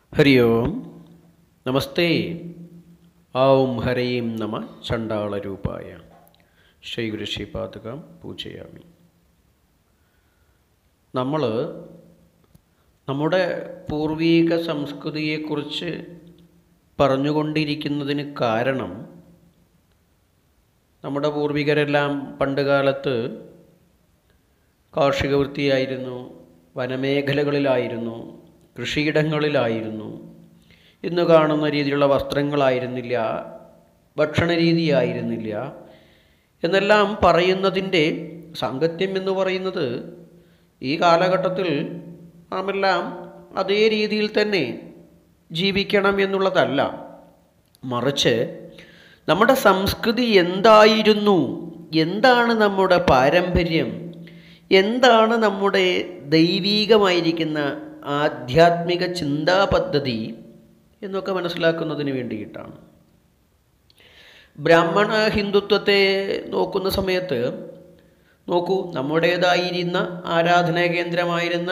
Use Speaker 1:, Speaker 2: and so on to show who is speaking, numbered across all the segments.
Speaker 1: ഹരി ഓം നമസ്തേ ഔം ഹരയും നമ ചണ്ടാളരൂപായ ശ്രീഗുരു ശ്രീപാദകം പൂജയാമി നമ്മൾ നമ്മുടെ പൂർവീക സംസ്കൃതിയെക്കുറിച്ച് പറഞ്ഞുകൊണ്ടിരിക്കുന്നതിന് കാരണം നമ്മുടെ പൂർവികരെല്ലാം പണ്ട് കാലത്ത് കാർഷിക വൃത്തിയായിരുന്നു വനമേഖലകളിലായിരുന്നു കൃഷിയിടങ്ങളിലായിരുന്നു ഇന്ന് കാണുന്ന രീതിയിലുള്ള വസ്ത്രങ്ങളായിരുന്നില്ല ഭക്ഷണ രീതിയായിരുന്നില്ല എന്നെല്ലാം പറയുന്നതിൻ്റെ സാങ്കത്യം എന്ന് പറയുന്നത് ഈ കാലഘട്ടത്തിൽ നാമെല്ലാം അതേ രീതിയിൽ തന്നെ ജീവിക്കണം എന്നുള്ളതല്ല മറിച്ച് നമ്മുടെ സംസ്കൃതി എന്തായിരുന്നു എന്താണ് നമ്മുടെ പാരമ്പര്യം എന്താണ് നമ്മുടെ ദൈവീകമായിരിക്കുന്ന ആധ്യാത്മിക ചിന്താ പദ്ധതി എന്നൊക്കെ മനസ്സിലാക്കുന്നതിന് വേണ്ടിയിട്ടാണ് ബ്രാഹ്മണ ഹിന്ദുത്വത്തെ നോക്കുന്ന സമയത്ത് നോക്കൂ നമ്മുടേതായിരുന്ന ആരാധനാ കേന്ദ്രമായിരുന്ന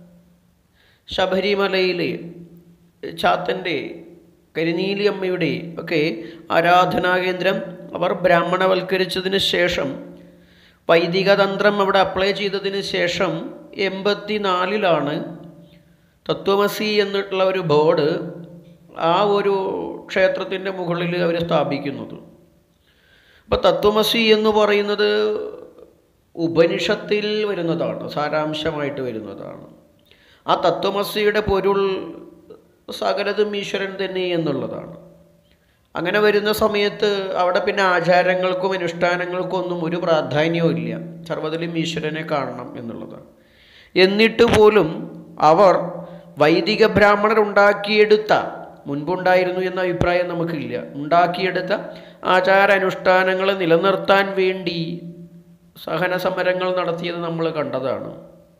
Speaker 1: ശബരിമലയിലെ ചാത്തൻ്റെ കരിനീലി അമ്മയുടെ ഒക്കെ ആരാധനാ കേന്ദ്രം അവർ ബ്രാഹ്മണവൽക്കരിച്ചതിന് ശേഷം വൈദിക തന്ത്രം അവിടെ അപ്ലൈ ചെയ്തതിന് ശേഷം എൺപത്തി നാലിലാണ് തത്വമസി എന്നിട്ടുള്ള ഒരു ബോർഡ് ആ ഒരു ക്ഷേത്രത്തിൻ്റെ മുകളിൽ അവർ സ്ഥാപിക്കുന്നത് അപ്പോൾ തത്വമസി എന്ന് പറയുന്നത് ഉപനിഷത്തിൽ വരുന്നതാണ് സാരാംശമായിട്ട് വരുന്നതാണ് ആ തത്വമസിയുടെ പൊരുൾ സകലതും ഈശ്വരൻ തന്നെ എന്നുള്ളതാണ് അങ്ങനെ വരുന്ന സമയത്ത് അവിടെ പിന്നെ ആചാരങ്ങൾക്കും അനുഷ്ഠാനങ്ങൾക്കും ഒന്നും ഒരു പ്രാധാന്യവും ഇല്ല സർവ്വതിലും ഈശ്വരനെ കാണണം എന്നുള്ളതാണ് എന്നിട്ട് പോലും അവർ വൈദിക ബ്രാഹ്മണർ ഉണ്ടാക്കിയെടുത്ത മുൻപുണ്ടായിരുന്നു എന്ന അഭിപ്രായം നമുക്കില്ല ഉണ്ടാക്കിയെടുത്ത ആചാര അനുഷ്ഠാനങ്ങൾ നിലനിർത്താൻ വേണ്ടി സഹന സമരങ്ങൾ നടത്തിയത് നമ്മൾ കണ്ടതാണ്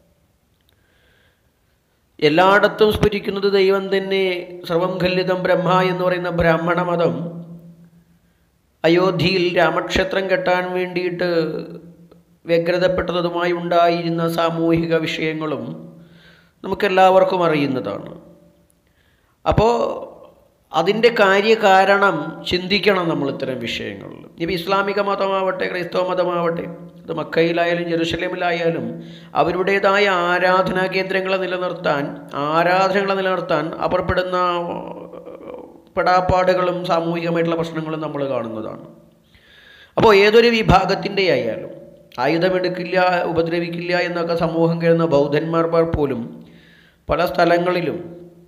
Speaker 1: എല്ലായിടത്തും സ്ഫുരിക്കുന്നത് ദൈവം തന്നെ സർവം ഖല്ലിതം ബ്രഹ്മ എന്ന് പറയുന്ന ബ്രാഹ്മണ മതം അയോധ്യയിൽ രാമക്ഷേത്രം കെട്ടാൻ വേണ്ടിയിട്ട് വ്യഗ്രതപ്പെട്ടതുമായി ഉണ്ടായിരുന്ന സാമൂഹിക വിഷയങ്ങളും നമുക്കെല്ലാവർക്കും അറിയുന്നതാണ് അപ്പോൾ അതിൻ്റെ കാര്യകാരണം ചിന്തിക്കണം നമ്മൾ ഇത്തരം വിഷയങ്ങളിൽ ഇപ്പം ഇസ്ലാമിക മതമാവട്ടെ ക്രൈസ്തവ മതമാവട്ടെ അത് മക്കയിലായാലും ജെറുസലേമിലായാലും അവരുടേതായ ആരാധനാ കേന്ദ്രങ്ങളെ നിലനിർത്താൻ ആരാധനകളെ നിലനിർത്താൻ അവർ പെടുന്ന പെടാപ്പാടുകളും സാമൂഹികമായിട്ടുള്ള പ്രശ്നങ്ങളും നമ്മൾ കാണുന്നതാണ് അപ്പോൾ ഏതൊരു വിഭാഗത്തിൻ്റെ ആയാലും ആയുധമെടുക്കില്ല ഉപദ്രവിക്കില്ല എന്നൊക്കെ സമൂഹം കരുതുന്ന ബൗദ്ധന്മാർ പോലും പല സ്ഥലങ്ങളിലും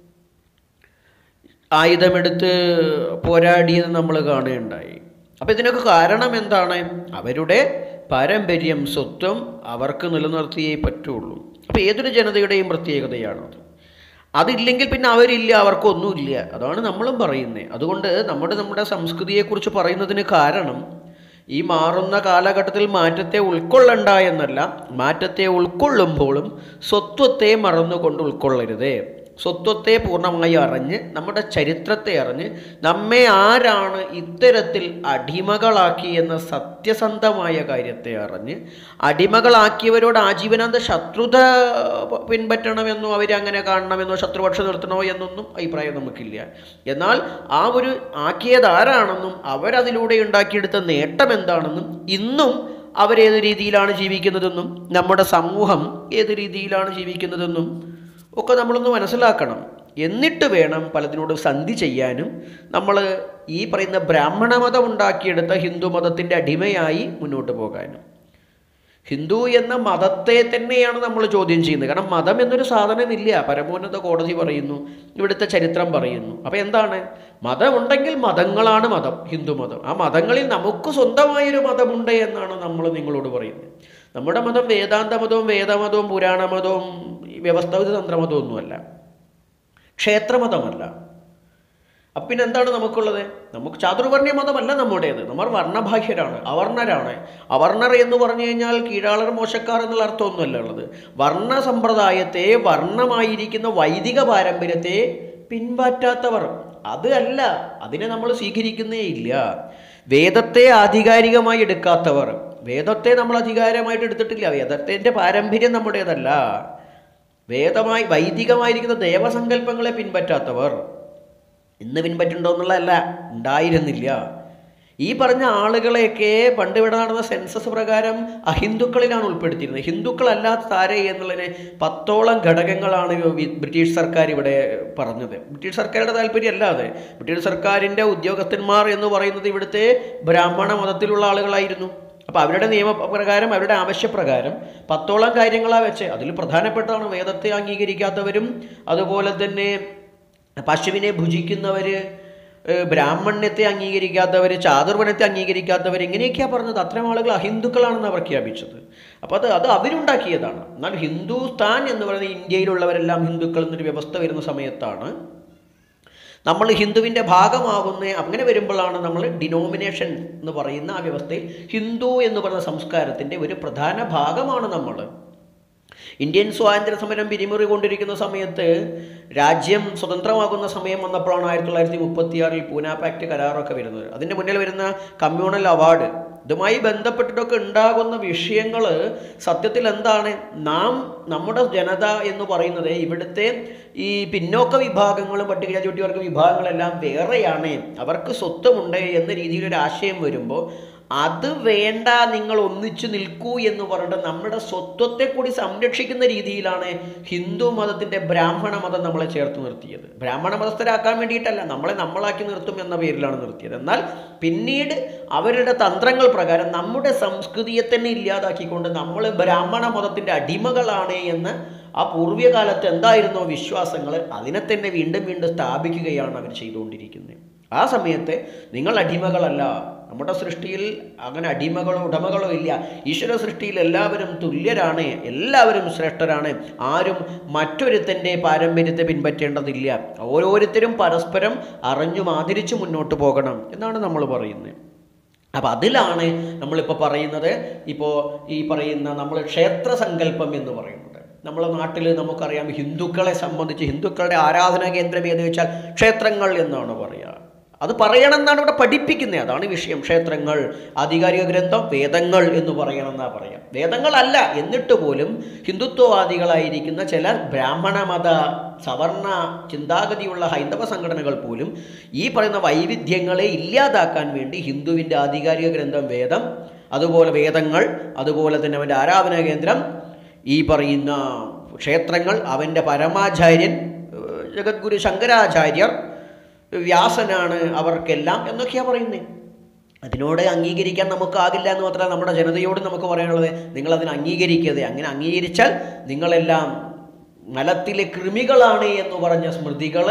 Speaker 1: ആയുധമെടുത്ത് പോരാടിയത് നമ്മൾ കാണുകയുണ്ടായി അപ്പോൾ ഇതിനൊക്കെ കാരണം എന്താണ് അവരുടെ പാരമ്പര്യം സ്വത്വം അവർക്ക് നിലനിർത്തിയേ പറ്റുള്ളൂ അപ്പോൾ ഏതൊരു ജനതയുടെയും പ്രത്യേകതയാണത് അതില്ലെങ്കിൽ പിന്നെ അവരില്ല അവർക്കൊന്നുമില്ല അതാണ് നമ്മളും പറയുന്നത് അതുകൊണ്ട് നമ്മുടെ നമ്മുടെ സംസ്കൃതിയെക്കുറിച്ച് പറയുന്നതിന് കാരണം ഈ മാറുന്ന കാലഘട്ടത്തിൽ മാറ്റത്തെ ഉൾക്കൊള്ളണ്ട എന്നല്ല മാറ്റത്തെ ഉൾക്കൊള്ളുമ്പോഴും സ്വത്വത്തെ മറന്നുകൊണ്ട് ഉൾക്കൊള്ളരുത് സ്വത്വത്തെ പൂർണ്ണമായി അറിഞ്ഞ് നമ്മുടെ ചരിത്രത്തെ അറിഞ്ഞ് നമ്മെ ആരാണ് ഇത്തരത്തിൽ അടിമകളാക്കി എന്ന സത്യസന്ധമായ കാര്യത്തെ അറിഞ്ഞ് അടിമകളാക്കിയവരോട് ആജീവനാന്ത ശത്രുത പിൻപറ്റണമെന്നോ അവരങ്ങനെ കാണണമെന്നോ ശത്രുപക്ഷം നിർത്തണോ എന്നൊന്നും അഭിപ്രായം നമുക്കില്ല എന്നാൽ ആ ഒരു ആക്കിയത് ആരാണെന്നും അവരതിലൂടെ ഉണ്ടാക്കിയെടുത്ത നേട്ടം എന്താണെന്നും ഇന്നും അവരേത് രീതിയിലാണ് ജീവിക്കുന്നതെന്നും നമ്മുടെ സമൂഹം ഏത് രീതിയിലാണ് ജീവിക്കുന്നതെന്നും ഒക്കെ നമ്മളൊന്ന് മനസ്സിലാക്കണം എന്നിട്ട് വേണം പലതിനോട് സന്ധി ചെയ്യാനും നമ്മൾ ഈ പറയുന്ന ബ്രാഹ്മണ മതം ഉണ്ടാക്കിയെടുത്ത ഹിന്ദു മതത്തിൻ്റെ അടിമയായി മുന്നോട്ട് പോകാനും ഹിന്ദു എന്ന മതത്തെ തന്നെയാണ് നമ്മൾ ചോദ്യം ചെയ്യുന്നത് കാരണം മതം എന്നൊരു സാധനമില്ല പരമോന്നത കോടതി പറയുന്നു ഇവിടുത്തെ ചരിത്രം പറയുന്നു അപ്പോൾ എന്താണ് മതമുണ്ടെങ്കിൽ മതങ്ങളാണ് മതം ഹിന്ദു മതം ആ മതങ്ങളിൽ നമുക്ക് സ്വന്തമായൊരു മതമുണ്ട് എന്നാണ് നമ്മൾ നിങ്ങളോട് പറയുന്നത് നമ്മുടെ മതം വേദാന്ത മതവും വേദമതവും പുരാണ മതവും വ്യവസ്ഥാപിത തന്ത്രമതവും ഒന്നുമല്ല ക്ഷേത്രമതമല്ല അപ്പം പിന്നെ എന്താണ് നമുക്കുള്ളത് നമുക്ക് ചാതുർവർണ്ണ മതമല്ല നമ്മുടേത് നമ്മൾ വർണ്ണഭാഷ്യരാണ് അവർണരാണ് അവർണർ എന്ന് പറഞ്ഞു കഴിഞ്ഞാൽ കീഴാളർ മോശക്കാർ എന്നുള്ള അർത്ഥമൊന്നുമല്ല ഉള്ളത് വർണ്ണ സമ്പ്രദായത്തെ വർണ്ണമായിരിക്കുന്ന വൈദിക പാരമ്പര്യത്തെ പിൻപറ്റാത്തവർ അത് അല്ല അതിനെ നമ്മൾ സ്വീകരിക്കുന്നേ ഇല്ല വേദത്തെ ആധികാരികമായി എടുക്കാത്തവർ വേദത്തെ നമ്മൾ അധികാരമായിട്ട് എടുത്തിട്ടില്ല വേദത്തിൻ്റെ പാരമ്പര്യം നമ്മുടേതല്ല വേദമായി വൈദികമായിരിക്കുന്ന ദേവസങ്കല്പങ്ങളെ പിൻപറ്റാത്തവർ ഇന്ന് പിൻപറ്റുണ്ടോ എന്നുള്ളതല്ല ഉണ്ടായിരുന്നില്ല ഈ പറഞ്ഞ ആളുകളെയൊക്കെ പണ്ട് ഇവിടെ നടന്ന സെൻസസ് പ്രകാരം അഹിന്ദുക്കളിലാണ് ഉൾപ്പെടുത്തിയിരുന്നത് ഹിന്ദുക്കളല്ലാത്ത ആരെ എന്നുള്ളതിന് പത്തോളം ഘടകങ്ങളാണ് വി- ബ്രിട്ടീഷ് സർക്കാർ ഇവിടെ പറഞ്ഞത് ബ്രിട്ടീഷ് സർക്കാരുടെ താല്പര്യം അല്ലാതെ ബ്രിട്ടീഷ് സർക്കാരിൻ്റെ ഉദ്യോഗസ്ഥന്മാർ എന്ന് പറയുന്നത് ഇവിടുത്തെ ബ്രാഹ്മണ മതത്തിലുള്ള ആളുകളായിരുന്നു അപ്പോൾ അവരുടെ നിയമപ്രകാരം അവരുടെ ആവശ്യപ്രകാരം പത്തോളം കാര്യങ്ങളാണ് വെച്ച് അതിൽ പ്രധാനപ്പെട്ടതാണ് വേദത്തെ അംഗീകരിക്കാത്തവരും അതുപോലെ തന്നെ പശുവിനെ ഭുജിക്കുന്നവർ ബ്രാഹ്മണ്യത്തെ അംഗീകരിക്കാത്തവർ ചാതുർവനത്തെ അംഗീകരിക്കാത്തവർ ഇങ്ങനെയൊക്കെയാണ് പറഞ്ഞത് അത്തരം ആളുകൾ അഹിന്ദുക്കളാണെന്ന് പ്രഖ്യാപിച്ചത് അപ്പോൾ അത് അത് അവരുണ്ടാക്കിയതാണ് എന്നാൽ ഹിന്ദുസ്ഥാൻ എന്ന് പറയുന്ന ഇന്ത്യയിലുള്ളവരെല്ലാം ഹിന്ദുക്കൾ എന്നൊരു വ്യവസ്ഥ വരുന്ന സമയത്താണ് നമ്മൾ ഹിന്ദുവിൻ്റെ ഭാഗമാകുന്ന അങ്ങനെ വരുമ്പോഴാണ് നമ്മൾ ഡിനോമിനേഷൻ എന്ന് പറയുന്ന ആ വ്യവസ്ഥയിൽ ഹിന്ദു എന്ന് പറയുന്ന സംസ്കാരത്തിൻ്റെ ഒരു പ്രധാന ഭാഗമാണ് നമ്മൾ ഇന്ത്യൻ സ്വാതന്ത്ര്യ സമരം പിരിമുറി കൊണ്ടിരിക്കുന്ന സമയത്ത് രാജ്യം സ്വതന്ത്രമാകുന്ന സമയം വന്നപ്പോഴാണ് ആയിരത്തി തൊള്ളായിരത്തി മുപ്പത്തിയാറിൽ പൂന പാക്ട് കരാറൊക്കെ വരുന്നത് അതിൻ്റെ മുന്നിൽ വരുന്ന കമ്മ്യൂണൽ അവാർഡ് ഇതുമായി ബന്ധപ്പെട്ടിട്ടൊക്കെ ഉണ്ടാകുന്ന വിഷയങ്ങൾ സത്യത്തിൽ എന്താണ് നാം നമ്മുടെ ജനത എന്ന് പറയുന്നത് ഇവിടുത്തെ ഈ പിന്നോക്ക വിഭാഗങ്ങളും പട്ടികജാതി പട്ടികവർഗ വിഭാഗങ്ങളെല്ലാം വേറെയാണ് അവർക്ക് സ്വത്വമുണ്ട് എന്ന രീതിയിലൊരു ആശയം വരുമ്പോൾ അത് വേണ്ട നിങ്ങൾ ഒന്നിച്ചു നിൽക്കൂ എന്ന് പറഞ്ഞിട്ട് നമ്മുടെ സ്വത്വത്തെ കൂടി സംരക്ഷിക്കുന്ന രീതിയിലാണ് ഹിന്ദു മതത്തിൻ്റെ ബ്രാഹ്മണ മതം നമ്മളെ ചേർത്ത് നിർത്തിയത് ബ്രാഹ്മണ മതസ്ഥരാക്കാൻ വേണ്ടിയിട്ടല്ല നമ്മളെ നമ്മളാക്കി നിർത്തും എന്ന പേരിലാണ് നിർത്തിയത് എന്നാൽ പിന്നീട് അവരുടെ തന്ത്രങ്ങൾ പ്രകാരം നമ്മുടെ സംസ്കൃതിയെ തന്നെ ഇല്ലാതാക്കിക്കൊണ്ട് നമ്മൾ ബ്രാഹ്മണ മതത്തിൻ്റെ അടിമകളാണ് എന്ന് ആ പൂർവ്വകാലത്ത് എന്തായിരുന്നോ വിശ്വാസങ്ങൾ അതിനെ തന്നെ വീണ്ടും വീണ്ടും സ്ഥാപിക്കുകയാണ് അവർ ചെയ്തുകൊണ്ടിരിക്കുന്നത് ആ സമയത്ത് നിങ്ങൾ അടിമകളല്ല നമ്മുടെ സൃഷ്ടിയിൽ അങ്ങനെ അടിമകളോ ഉടമകളോ ഇല്ല ഈശ്വര സൃഷ്ടിയിൽ എല്ലാവരും തുല്യരാണ് എല്ലാവരും ശ്രേഷ്ഠരാണ് ആരും മറ്റൊരുത്തൻ്റെ പാരമ്പര്യത്തെ പിൻപറ്റേണ്ടതില്ല ഓരോരുത്തരും പരസ്പരം അറിഞ്ഞു ആദരിച്ചു മുന്നോട്ട് പോകണം എന്നാണ് നമ്മൾ പറയുന്നത് അപ്പം അതിലാണ് നമ്മളിപ്പോൾ പറയുന്നത് ഇപ്പോൾ ഈ പറയുന്ന നമ്മൾ ക്ഷേത്ര സങ്കല്പം എന്ന് പറയുന്നത് നമ്മളെ നാട്ടിൽ നമുക്കറിയാം ഹിന്ദുക്കളെ സംബന്ധിച്ച് ഹിന്ദുക്കളുടെ ആരാധനാ കേന്ദ്രം ഏത് വെച്ചാൽ ക്ഷേത്രങ്ങൾ എന്നാണ് പറയുക അത് പറയണം എന്നാണ് ഇവിടെ പഠിപ്പിക്കുന്നത് അതാണ് വിഷയം ക്ഷേത്രങ്ങൾ ആധികാരിക ഗ്രന്ഥം വേദങ്ങൾ എന്ന് പറയണം എന്നാ പറയാം വേദങ്ങളല്ല എന്നിട്ട് പോലും ഹിന്ദുത്വവാദികളായിരിക്കുന്ന ചില ബ്രാഹ്മണ മത സവർണ ചിന്താഗതിയുള്ള ഹൈന്ദവ സംഘടനകൾ പോലും ഈ പറയുന്ന വൈവിധ്യങ്ങളെ ഇല്ലാതാക്കാൻ വേണ്ടി ഹിന്ദുവിൻ്റെ ആധികാരിക ഗ്രന്ഥം വേദം അതുപോലെ വേദങ്ങൾ അതുപോലെ തന്നെ അവൻ്റെ ആരാധനാ കേന്ദ്രം ഈ പറയുന്ന ക്ഷേത്രങ്ങൾ അവൻ്റെ പരമാചാര്യൻ ഏഹ്, ജഗദ്ഗുരു ശങ്കരാചാര്യർ വ്യാസനാണ് അവർക്കെല്ലാം എന്നൊക്കെയാണ് പറയുന്നത് അതിനോട് അംഗീകരിക്കാൻ നമുക്കാകില്ല എന്ന് മാത്രമല്ല നമ്മുടെ ജനതയോട് നമുക്ക് പറയാനുള്ളത് നിങ്ങളതിനെ അംഗീകരിക്കരുത് അങ്ങനെ അംഗീകരിച്ചാൽ നിങ്ങളെല്ലാം മലത്തിലെ കൃമികളാണ് എന്ന് പറഞ്ഞ സ്മൃതികൾ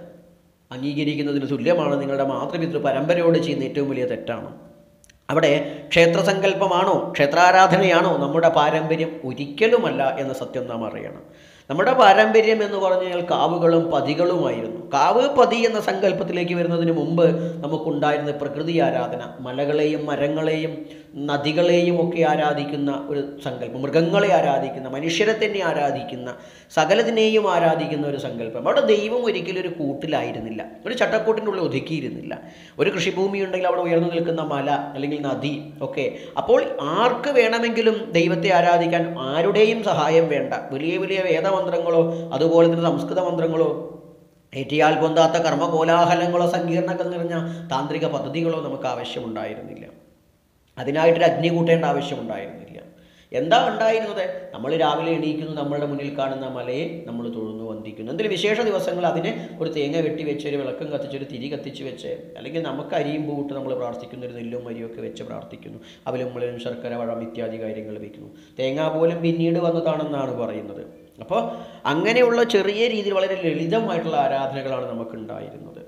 Speaker 1: അംഗീകരിക്കുന്നതിന് തുല്യമാണ് നിങ്ങളുടെ മാതൃപിതൃ പരമ്പരയോട് ചെയ്യുന്ന ഏറ്റവും വലിയ തെറ്റാണ് അവിടെ ക്ഷേത്രസങ്കല്പമാണോ ക്ഷേത്രാരാധനയാണോ നമ്മുടെ പാരമ്പര്യം ഒരിക്കലുമല്ല എന്ന സത്യം നാം അറിയണം നമ്മുടെ പാരമ്പര്യം എന്ന് പറഞ്ഞു കഴിഞ്ഞാൽ കാവുകളും പതികളുമായിരുന്നു കാവ് പതി എന്ന സങ്കല്പത്തിലേക്ക് വരുന്നതിന് മുമ്പ് നമുക്കുണ്ടായിരുന്ന പ്രകൃതി ആരാധന മലകളെയും മരങ്ങളെയും നദികളെയും ഒക്കെ ആരാധിക്കുന്ന ഒരു സങ്കല്പം മൃഗങ്ങളെ ആരാധിക്കുന്ന മനുഷ്യരെ തന്നെ ആരാധിക്കുന്ന സകലതിനെയും ആരാധിക്കുന്ന ഒരു സങ്കല്പം അവിടെ ദൈവം ഒരിക്കലും ഒരു കൂട്ടിലായിരുന്നില്ല ഒരു ചട്ടക്കൂട്ടിൻ്റെ ഉള്ളിൽ ഒതുക്കിയിരുന്നില്ല ഒരു കൃഷിഭൂമി ഉണ്ടെങ്കിൽ അവിടെ ഉയർന്നു നിൽക്കുന്ന മല അല്ലെങ്കിൽ നദി ഒക്കെ അപ്പോൾ ആർക്ക് വേണമെങ്കിലും ദൈവത്തെ ആരാധിക്കാൻ ആരുടെയും സഹായം വേണ്ട വലിയ വലിയ വേദമന്ത്രങ്ങളോ അതുപോലെ തന്നെ സംസ്കൃത മന്ത്രങ്ങളോ ഏറ്റിയാൽ പൊന്താത്ത കർമ്മകോലാഹലങ്ങളോ സങ്കീർണങ്ങൾ നിറഞ്ഞ താന്ത്രിക പദ്ധതികളോ നമുക്ക് ആവശ്യമുണ്ടായിരുന്നില്ല അതിനായിട്ടൊരു അഗ്നി കൂട്ടേണ്ട ആവശ്യമുണ്ടായിരുന്നില്ല എന്താ ഉണ്ടായിരുന്നത് നമ്മൾ രാവിലെ എണീക്കുന്നു നമ്മളുടെ മുന്നിൽ കാണുന്ന മലയെ നമ്മൾ തൊഴുന്നു വന്ദിക്കുന്നു എന്തെങ്കിലും വിശേഷ ദിവസങ്ങൾ അതിനെ ഒരു തേങ്ങ വെട്ടി വെച്ച് ഒരു വിളക്കം കത്തിച്ച് ഒരു തിരി കത്തിച്ച് വെച്ച് അല്ലെങ്കിൽ നമുക്ക് അരിയും പൂട്ട് നമ്മൾ പ്രാർത്ഥിക്കുന്നു ഒരു നെല്ലും അരിയും ഒക്കെ വെച്ച് പ്രാർത്ഥിക്കുന്നു അവലും മുളയും ശർക്കര വഴം ഇത്യാദി കാര്യങ്ങൾ വയ്ക്കുന്നു തേങ്ങ പോലും പിന്നീട് വന്നതാണെന്നാണ് പറയുന്നത് അപ്പോൾ അങ്ങനെയുള്ള ചെറിയ രീതിയിൽ വളരെ ലളിതമായിട്ടുള്ള ആരാധനകളാണ് നമുക്കുണ്ടായിരുന്നത്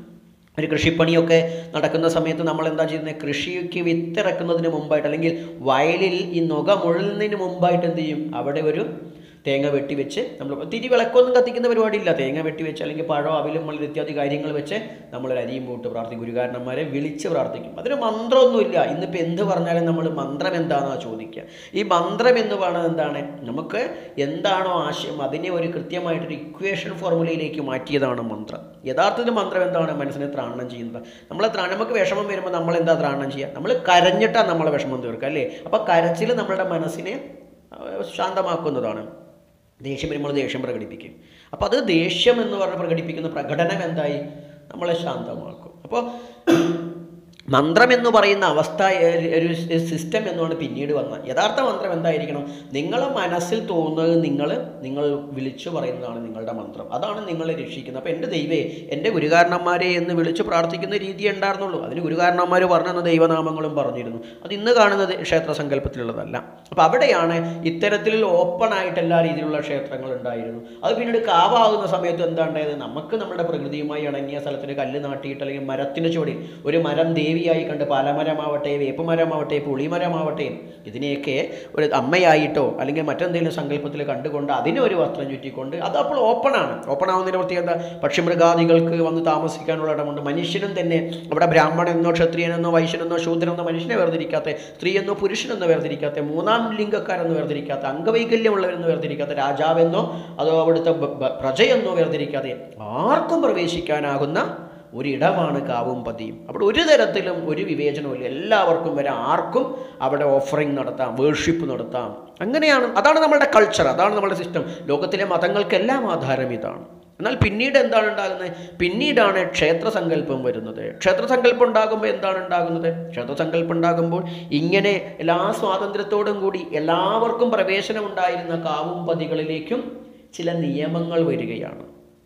Speaker 1: ഒരു കൃഷിപ്പണിയൊക്കെ നടക്കുന്ന സമയത്ത് നമ്മൾ എന്താ ചെയ്യുന്നത് കൃഷിക്ക് വിത്തിറക്കുന്നതിന് മുമ്പായിട്ട് അല്ലെങ്കിൽ വയലിൽ ഈ നുക മുഴുന്നതിന് മുമ്പായിട്ട് എന്ത് ചെയ്യും അവിടെ ഒരു തേങ്ങ വെട്ടി വെച്ച് നമ്മൾ തിരി വിളക്കൊന്നും കത്തിക്കുന്ന പരിപാടിയില്ല തേങ്ങ വെട്ടി വെച്ച് അല്ലെങ്കിൽ പഴം അവിലും മുള്ള ഇത്യാദി കാര്യങ്ങൾ വെച്ച് നമ്മളൊരു അരിയും പൂട്ട് പ്രാർത്ഥിക്കും ഗുരുകാരന്മാരെ വിളിച്ച് പ്രാർത്ഥിക്കും അതിന് മന്ത്രമൊന്നുമില്ല ഇന്നിപ്പോൾ എന്ത് പറഞ്ഞാലും നമ്മൾ മന്ത്രം എന്താണെന്നാണ് ചോദിക്കുക ഈ മന്ത്രം എന്ന് പറയുന്നത് എന്താണ് നമുക്ക് എന്താണോ ആശയം അതിനെ ഒരു കൃത്യമായിട്ടൊരു ഇക്വേഷൻ ഫോർമുലയിലേക്ക് മാറ്റിയതാണ് മന്ത്രം യഥാർത്ഥത്തിൽ മന്ത്രം എന്താണ് മനസ്സിനെ ത്രാണം ചെയ്യുന്നത് നമ്മൾ ത്രാ- നമുക്ക് വിഷമം വരുമ്പോൾ നമ്മൾ എന്താ ത്രാണം ചെയ്യുക നമ്മൾ കരഞ്ഞിട്ടാണ് നമ്മളെ വിഷമം തീർക്കുക അല്ലേ അപ്പോൾ കരച്ചിൽ നമ്മുടെ മനസ്സിനെ ആ, ശാന്തമാക്കുന്നതാണ് ദേഷ്യം വരുമ്പോൾ ദേഷ്യം പ്രകടിപ്പിക്കും അപ്പോൾ അത് ദേഷ്യം എന്ന് പറഞ്ഞ് പ്രകടിപ്പിക്കുന്ന പ്രകടനം എന്തായി നമ്മളെ ശാന്തമാക്കും അപ്പോൾ മന്ത്രം എന്ന് പറയുന്ന അവസ്ഥ ഏ- ഒരു സിസ്റ്റം എന്നുമാണ് പിന്നീട് വന്നത് യഥാർത്ഥ മന്ത്രം എന്തായിരിക്കണം നിങ്ങളെ മനസ്സിൽ തോന്നുന്നത് നിങ്ങൾ നിങ്ങൾ വിളിച്ചു പറയുന്നതാണ് നിങ്ങളുടെ മന്ത്രം അതാണ് നിങ്ങളെ രക്ഷിക്കുന്നത് അപ്പോൾ എൻ്റെ ദൈവേ എൻ്റെ ഗുരുകാരണന്മാരെ എന്ന് വിളിച്ച് പ്രാർത്ഥിക്കുന്ന രീതി ഉണ്ടായിരുന്നുള്ളൂ അതിന് ഗുരുകാരണന്മാർ പറഞ്ഞെന്ന ദൈവനാമങ്ങളും പറഞ്ഞിരുന്നു അത് ഇന്ന് കാണുന്നത് ക്ഷേത്ര സങ്കല്പത്തിലുള്ളതല്ല അപ്പോൾ അവിടെയാണ് ഇത്തരത്തിൽ ഓപ്പൺ ആയിട്ട് എല്ലാ രീതിയിലുള്ള ക്ഷേത്രങ്ങൾ ഉണ്ടായിരുന്നു അത് പിന്നീട് കാവാകുന്ന സമയത്ത് എന്താ ഉണ്ടായത് നമുക്ക് നമ്മുടെ പ്രകൃതിയുമായി ഇണങ്ങിയ സ്ഥലത്തിന് കല്ല് നാട്ടിയിട്ട് അല്ലെങ്കിൽ മരത്തിന് ചുവടിൽ ഒരു മരം ദേവിയായി കണ്ട് പാലമരമാവട്ടെ വേപ്പുമരമാവട്ടെ പുളിമരമാവട്ടെ ഇതിനെയൊക്കെ ഒരു അമ്മയായിട്ടോ അല്ലെങ്കിൽ മറ്റെന്തെങ്കിലും സങ്കല്പത്തിൽ കണ്ടുകൊണ്ട് അതിനെ ഒരു വസ്ത്രം ചുറ്റിക്കൊണ്ട് അത് അപ്പോൾ ഓപ്പണാണ് ഓപ്പൺ ആവുന്നതിന് പ്രത്യേകത പക്ഷിമൃഗാദികൾക്ക് വന്ന് താമസിക്കാനുള്ള ഇടമുണ്ട് മനുഷ്യനും തന്നെ അവിടെ ബ്രാഹ്മണെന്നോ ക്ഷത്രിയനെന്നോ വൈശ്യനെന്നോ ശൂദ്രനെന്നോ മനുഷ്യനെ വേർതിരിക്കാത്ത സ്ത്രീയെന്നോ പുരുഷനെന്നോ വേർതിരിക്കാത്ത മൂന്നാം ലിംഗക്കാരെന്നോ വേർതിരിക്കാത്ത അംഗവൈകല്യമുള്ളവരെന്നോ വേർതിരിക്കാത്ത രാജാവെന്നോ അതോ അവിടുത്തെ ബ- ബ- പ്രജയെന്നോ വേർതിരിക്കാതെ ആർക്കും പ്രവേശിക്കാനാകുന്ന ഒരിടമാണ് കാവും പതിയും അവിടെ ഒരു തരത്തിലും ഒരു വിവേചനവും എല്ലാവർക്കും വരെ ആർക്കും അവിടെ ഓഫറിങ് നടത്താം വേർഷിപ്പ് നടത്താം അങ്ങനെയാണ് അതാണ് നമ്മളുടെ കൾച്ചർ അതാണ് നമ്മുടെ സിസ്റ്റം ലോകത്തിലെ മതങ്ങൾക്കെല്ലാം ആധാരം ഇതാണ് എന്നാൽ പിന്നീട് എന്താണ് ഉണ്ടാകുന്നത് പിന്നീടാണ് ക്ഷേത്രസങ്കല്പം വരുന്നത് ക്ഷേത്രസങ്കല്പം ഉണ്ടാകുമ്പോൾ എന്താണ് ഉണ്ടാകുന്നത് ക്ഷേത്രസങ്കല്പം ഉണ്ടാകുമ്പോൾ ഇങ്ങനെ എല്ലാ സ്വാതന്ത്ര്യത്തോടും കൂടി എല്ലാവർക്കും പ്രവേശനം ഉണ്ടായിരുന്ന കാവും പതികളിലേക്കും ചില നിയമങ്ങൾ വരികയാണ്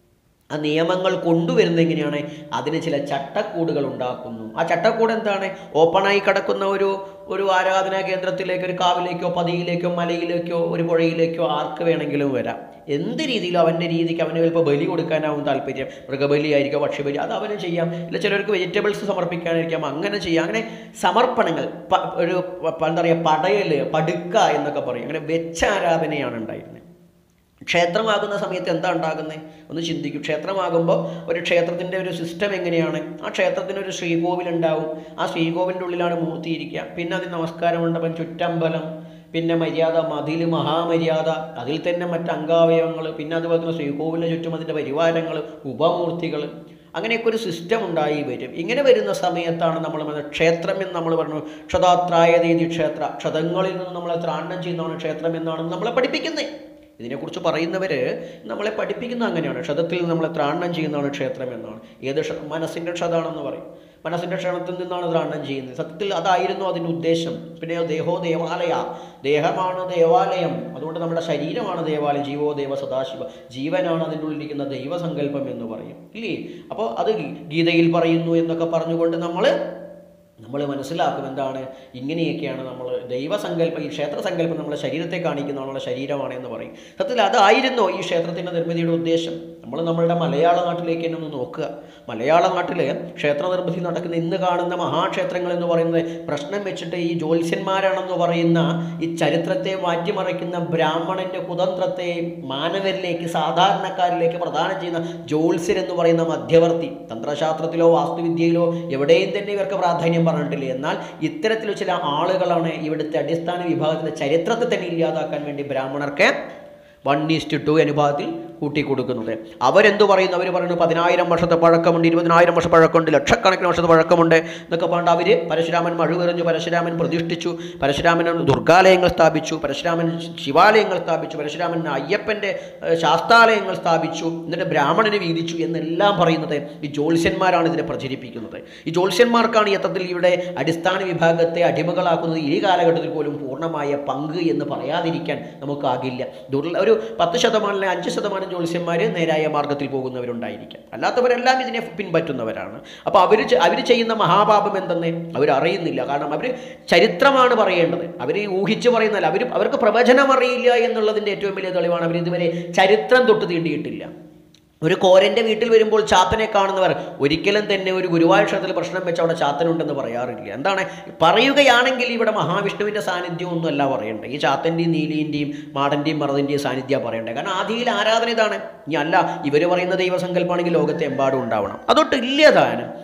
Speaker 1: ആ നിയമങ്ങൾ കൊണ്ടുവരുന്നത് എങ്ങനെയാണ് അതിന് ചില ചട്ടക്കൂടുകൾ ഉണ്ടാക്കുന്നു ആ ചട്ടക്കൂട് എന്താണ് ഓപ്പണായി കിടക്കുന്ന ഒരു ഒരു ആരാധനാ കേന്ദ്രത്തിലേക്ക് ഒരു കാവിലേക്കോ പതിയിലേക്കോ മലയിലേക്കോ ഒരു പുഴയിലേക്കോ ആർക്ക് വേണമെങ്കിലും വരാം എന്ത് രീതിയിലും അവൻ്റെ രീതിക്ക് അവന് ചിലപ്പോൾ ബലി കൊടുക്കാനാവും താല്പര്യം മൃഗബലി ആയിരിക്കും പക്ഷിബലി അത് അവന് ചെയ്യാം ഇല്ല ചിലർക്ക് വെജിറ്റബിൾസ് സമർപ്പിക്കാനായിരിക്കാം അങ്ങനെ ചെയ്യാം അങ്ങനെ സമർപ്പണങ്ങൾ പ- ഒരു പ- എന്താ പറയുക പടയൽ പടുക്ക എന്നൊക്കെ പറയും അങ്ങനെ വെച്ചാരാധനയാണ് ഉണ്ടായിരുന്നത് ക്ഷേത്രമാകുന്ന സമയത്ത് എന്താ ഉണ്ടാകുന്നത് ഒന്ന് ചിന്തിക്കും ക്ഷേത്രമാകുമ്പോൾ ഒരു ക്ഷേത്രത്തിൻ്റെ ഒരു സിസ്റ്റം എങ്ങനെയാണ് ആ ക്ഷേത്രത്തിന് ഒരു ശ്രീകോവിൽ ഉണ്ടാവും ആ ശ്രീകോവിലിൻ്റെ ഉള്ളിലാണ് മൂർത്തി ഇരിക്കുക പിന്നെ അതിന് നമസ്കാര മണ്ഡപം ചുറ്റമ്പലം പിന്നെ മര്യാദ മതിൽ മഹാമര്യാദ അതിൽ തന്നെ മറ്റ് അംഗാവയവങ്ങൾ പിന്നെ അതുപോലെ തന്നെ ശ്രീകോവിലിന് ചുറ്റും അതിൻ്റെ പരിവാരങ്ങൾ ഉപമൂർത്തികൾ അങ്ങനെയൊക്കെ ഒരു സിസ്റ്റം ഉണ്ടായി വരും ഇങ്ങനെ വരുന്ന സമയത്താണ് നമ്മൾ പറഞ്ഞത് ക്ഷേത്രം എന്ന് നമ്മൾ പറഞ്ഞു ക്ഷതാത്രായ രീതി ക്ഷേത്ര ക്ഷതങ്ങളിൽ നിന്ന് നമ്മളെ ത്രാണം ചെയ്യുന്നതാണ് ക്ഷേത്രം എന്നാണ് നമ്മളെ പഠിപ്പിക്കുന്നത് ഇതിനെക്കുറിച്ച് പറയുന്നവർ നമ്മളെ പഠിപ്പിക്കുന്ന അങ്ങനെയാണ് ക്ഷതത്തിൽ നിന്ന് നമ്മളെ ത്രാണം ചെയ്യുന്നതാണ് ക്ഷേത്രം എന്നാണ് ഏത് ക്ഷ മനസ്സിൻ്റെ ക്ഷതാണെന്ന് പറയും മനസ്സിൻ്റെ ക്ഷണത്തിൽ നിന്നാണ് ത്രാണം ചെയ്യുന്നത് സത്യത്തിൽ അതായിരുന്നു അതിൻ്റെ ഉദ്ദേശം പിന്നെ ദേഹോ ദേവാലയ ദേഹമാണ് ദേവാലയം അതുകൊണ്ട് നമ്മുടെ ശരീരമാണ് ദേവാലയം ജീവോ ദേവ സദാശിവ ജീവനാണ് അതിൻ്റെ ഉള്ളിലിരിക്കുന്ന ദൈവസങ്കല്പം എന്ന് പറയും ഇല്ലേ അപ്പോൾ അത് ഗീതയിൽ പറയുന്നു എന്നൊക്കെ പറഞ്ഞുകൊണ്ട് നമ്മൾ നമ്മൾ മനസ്സിലാക്കും എന്താണ് ഇങ്ങനെയൊക്കെയാണ് നമ്മൾ ദൈവസങ്കല്പം ഈ ക്ഷേത്രസങ്കല്പം നമ്മളെ ശരീരത്തെ കാണിക്കുന്ന നമ്മുടെ ശരീരമാണ് എന്ന് പറയും സത്യത്തിൽ അതായിരുന്നോ ഈ ക്ഷേത്രത്തിൻ്റെ നിർമ്മിതിയുടെ ഉദ്ദേശം നമ്മൾ നമ്മളുടെ മലയാള നാട്ടിലേക്ക് തന്നെ ഒന്ന് നോക്കുക മലയാള നാട്ടിൽ ക്ഷേത്ര നിർമ്മിതി നടക്കുന്ന ഇന്ന് കാണുന്ന മഹാക്ഷേത്രങ്ങൾ എന്ന് പറയുന്നത് പ്രശ്നം വെച്ചിട്ട് ഈ ജ്യോത്സ്യന്മാരാണെന്ന് പറയുന്ന ഈ ചരിത്രത്തെ മാറ്റിമറിക്കുന്ന ബ്രാഹ്മണന്റെ കുതന്ത്രത്തെ മാനവരിലേക്ക് സാധാരണക്കാരിലേക്ക് പ്രദാനം ചെയ്യുന്ന ജ്യോത്സ്യർ എന്ന് പറയുന്ന മധ്യവർത്തി തന്ത്രശാസ്ത്രത്തിലോ വാസ്തുവിദ്യയിലോ എവിടെയും തന്നെ ഇവർക്ക് പ്രാധാന്യം പറഞ്ഞിട്ടില്ല എന്നാൽ ഇത്തരത്തിൽ ചില ആളുകളാണ് ഇവിടുത്തെ അടിസ്ഥാന വിഭാഗത്തിൻ്റെ ചരിത്രത്തെ തന്നെ ഇല്ലാതാക്കാൻ വേണ്ടി ബ്രാഹ്മണർക്ക് വൺ ഈസ്റ്റ് ടു അനുപാതത്തിൽ കൂട്ടിക്കൊടുക്കുന്നത് അവരെന്തു പറയുന്നു അവർ പറയുന്നു പതിനായിരം വർഷത്തെ പഴക്കമുണ്ട് ഇരുപതിനായിരം വർഷം പഴക്കമുണ്ട് ലക്ഷക്കണക്കിന് വർഷത്തെ പഴക്കമുണ്ട് എന്നൊക്കെ പറഞ്ഞിട്ട് അവർ പരശുരാമൻ മഴുവെറിഞ്ഞു പരശുരാമൻ പ്രതിഷ്ഠിച്ചു പരശുരാമൻ ദുർഗാലയങ്ങൾ സ്ഥാപിച്ചു പരശുരാമൻ ശിവാലയങ്ങൾ സ്ഥാപിച്ചു പരശുരാമൻ അയ്യപ്പൻ്റെ ഏഹ്, ശാസ്താലയങ്ങൾ സ്ഥാപിച്ചു എന്നിട്ട് ബ്രാഹ്മണന് വീതിച്ചു എന്നെല്ലാം പറയുന്നത് ഈ ജ്യോത്സ്യന്മാരാണ് ഇതിനെ പ്രചരിപ്പിക്കുന്നത് ഈ ജ്യോത്സ്യന്മാർക്കാണ് യഥാർത്ഥത്തിൽ ഇവിടെ അടിസ്ഥാന വിഭാഗത്തെ അടിമകളാക്കുന്നത് ഈ കാലഘട്ടത്തിൽ പോലും പൂർണ്ണമായ പങ്ക് എന്ന് പറയാതിരിക്കാൻ നമുക്കാകില്ല ദുർല ഒരു പത്ത് ശതമാനം അല്ലെങ്കിൽ അഞ്ച് ശതമാനം ജ്യോത്സ്യന്മാർ നേരായ മാർഗത്തിൽ പോകുന്നവരുണ്ടായിരിക്കാം അല്ലാത്തവരെല്ലാം ഇതിനെ പിൻപറ്റുന്നവരാണ് അപ്പോൾ അവർ അവർ ചെയ്യുന്ന മഹാപാപം എന്തെന്ന് അവരറിയുന്നില്ല കാരണം അവർ ചരിത്രമാണ് പറയേണ്ടത് അവർ ഊഹിച്ച് പറയുന്നതല്ല അവർ അവർക്ക് പ്രവചനം അറിയില്ല എന്നുള്ളതിൻ്റെ ഏറ്റവും വലിയ തെളിവാണ് അവർ ഇതുവരെ ചരിത്രം തൊട്ട് തീണ്ടിയിട്ടില്ല ഒരു കോരൻ്റെ വീട്ടിൽ വരുമ്പോൾ ചാത്തനെ കാണുന്നവർ ഒരിക്കലും തന്നെ ഒരു ഗുരുവായൂർ ക്ഷേത്രത്തിൽ പ്രശ്നം വെച്ച് അവിടെ ചാത്തനുണ്ടെന്ന് പറയാറില്ല എന്താണ് പറയുകയാണെങ്കിൽ ഇവിടെ മഹാവിഷ്ണുവിൻ്റെ സാന്നിധ്യം ഒന്നുമല്ല പറയേണ്ടത് ഈ ചാത്തൻ്റെയും നീലിൻ്റെയും മാടൻ്റെയും മറതിൻ്റെയും സാന്നിധ്യം പറയേണ്ടത് കാരണം ആദിയിൽ ആരാധന ഇതാണ് ഇനി അല്ല ഇവർ പറയുന്ന ദൈവസങ്കല്പമാണെങ്കിൽ ലോകത്തെ എമ്പാടും ഉണ്ടാവണം അതൊട്ട് ഇല്ല താനും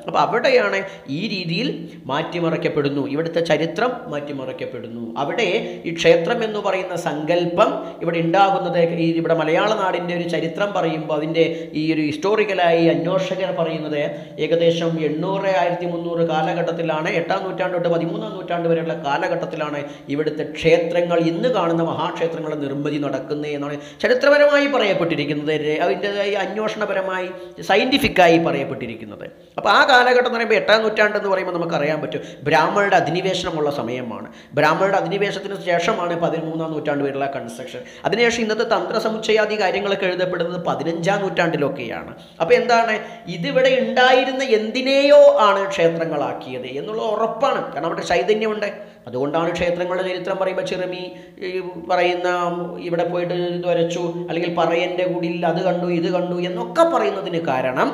Speaker 1: അപ്പോൾ അവിടെയാണ് ഈ രീതിയിൽ മാറ്റിമറിക്കപ്പെടുന്നു ഇവിടുത്തെ ചരിത്രം മാറ്റിമറിക്കപ്പെടുന്നു അവിടെ ഈ ക്ഷേത്രം എന്ന് പറയുന്ന സങ്കല്പം ഇവിടെ ഉണ്ടാകുന്നത് ഈ ഇവിടെ മലയാള നാടിൻ്റെ ഒരു ചരിത്രം പറയുമ്പോൾ അതിൻ്റെ ഈ ഒരു ഹിസ്റ്റോറിക്കലായി അന്വേഷകർ പറയുന്നത് ഏകദേശം എണ്ണൂറ് ആയിരത്തി മുന്നൂറ് കാലഘട്ടത്തിലാണ് എട്ടാം നൂറ്റാണ്ട് തൊട്ട് പതിമൂന്നാം നൂറ്റാണ്ട് വരെയുള്ള കാലഘട്ടത്തിലാണ് ഇവിടുത്തെ ക്ഷേത്രങ്ങൾ ഇന്ന് കാണുന്ന മഹാക്ഷേത്രങ്ങളുടെ നിർമ്മിതി നടക്കുന്നത് എന്നാണ് ചരിത്രപരമായി പറയപ്പെട്ടിരിക്കുന്നത് രെ- അതിൻ്റെതായി അന്വേഷണപരമായി സയൻറ്റിഫിക്കായി പറയപ്പെട്ടിരിക്കുന്നത് അപ്പോൾ ആ കാലഘട്ടം എന്ന് പറയുമ്പോൾ എട്ടാം നൂറ്റാണ്ട് എന്ന് പറയുമ്പോൾ നമുക്കറിയാൻ പറ്റും ബ്രാഹ്മണരുടെ അധിനിവേശനമുള്ള സമയമാണ് ബ്രാഹ്മണരുടെ അധിനിവേശത്തിന് ശേഷമാണ് പതിമൂന്നാം നൂറ്റാണ്ട് വരെയുള്ള കൺസ്ട്രക്ഷൻ അതിനുശേഷം ഇന്നത്തെ തന്ത്രസമുച്ചയാദി കാര്യങ്ങളൊക്കെ എഴുതപ്പെടുന്നത് പതിനഞ്ചാം നൂറ്റാണ്ടിലൊക്കെയാണ് അപ്പോൾ എന്താണ് ഇതിവിടെ ഉണ്ടായിരുന്ന എന്തിനേയോ ആണ് ക്ഷേത്രങ്ങളാക്കിയത് എന്നുള്ള ഉറപ്പാണ് കാരണം അവിടെ ചൈതന്യമുണ്ട് അതുകൊണ്ടാണ് ക്ഷേത്രങ്ങളുടെ ചരിത്രം പറയുമ്പോൾ ചിറമി ഈ പറയുന്ന ഇവിടെ പോയിട്ട് ഇത് വരച്ചു അല്ലെങ്കിൽ പറയൻ്റെ കുടിയിൽ അത് കണ്ടു ഇത് കണ്ടു എന്നൊക്കെ പറയുന്നതിന് കാരണം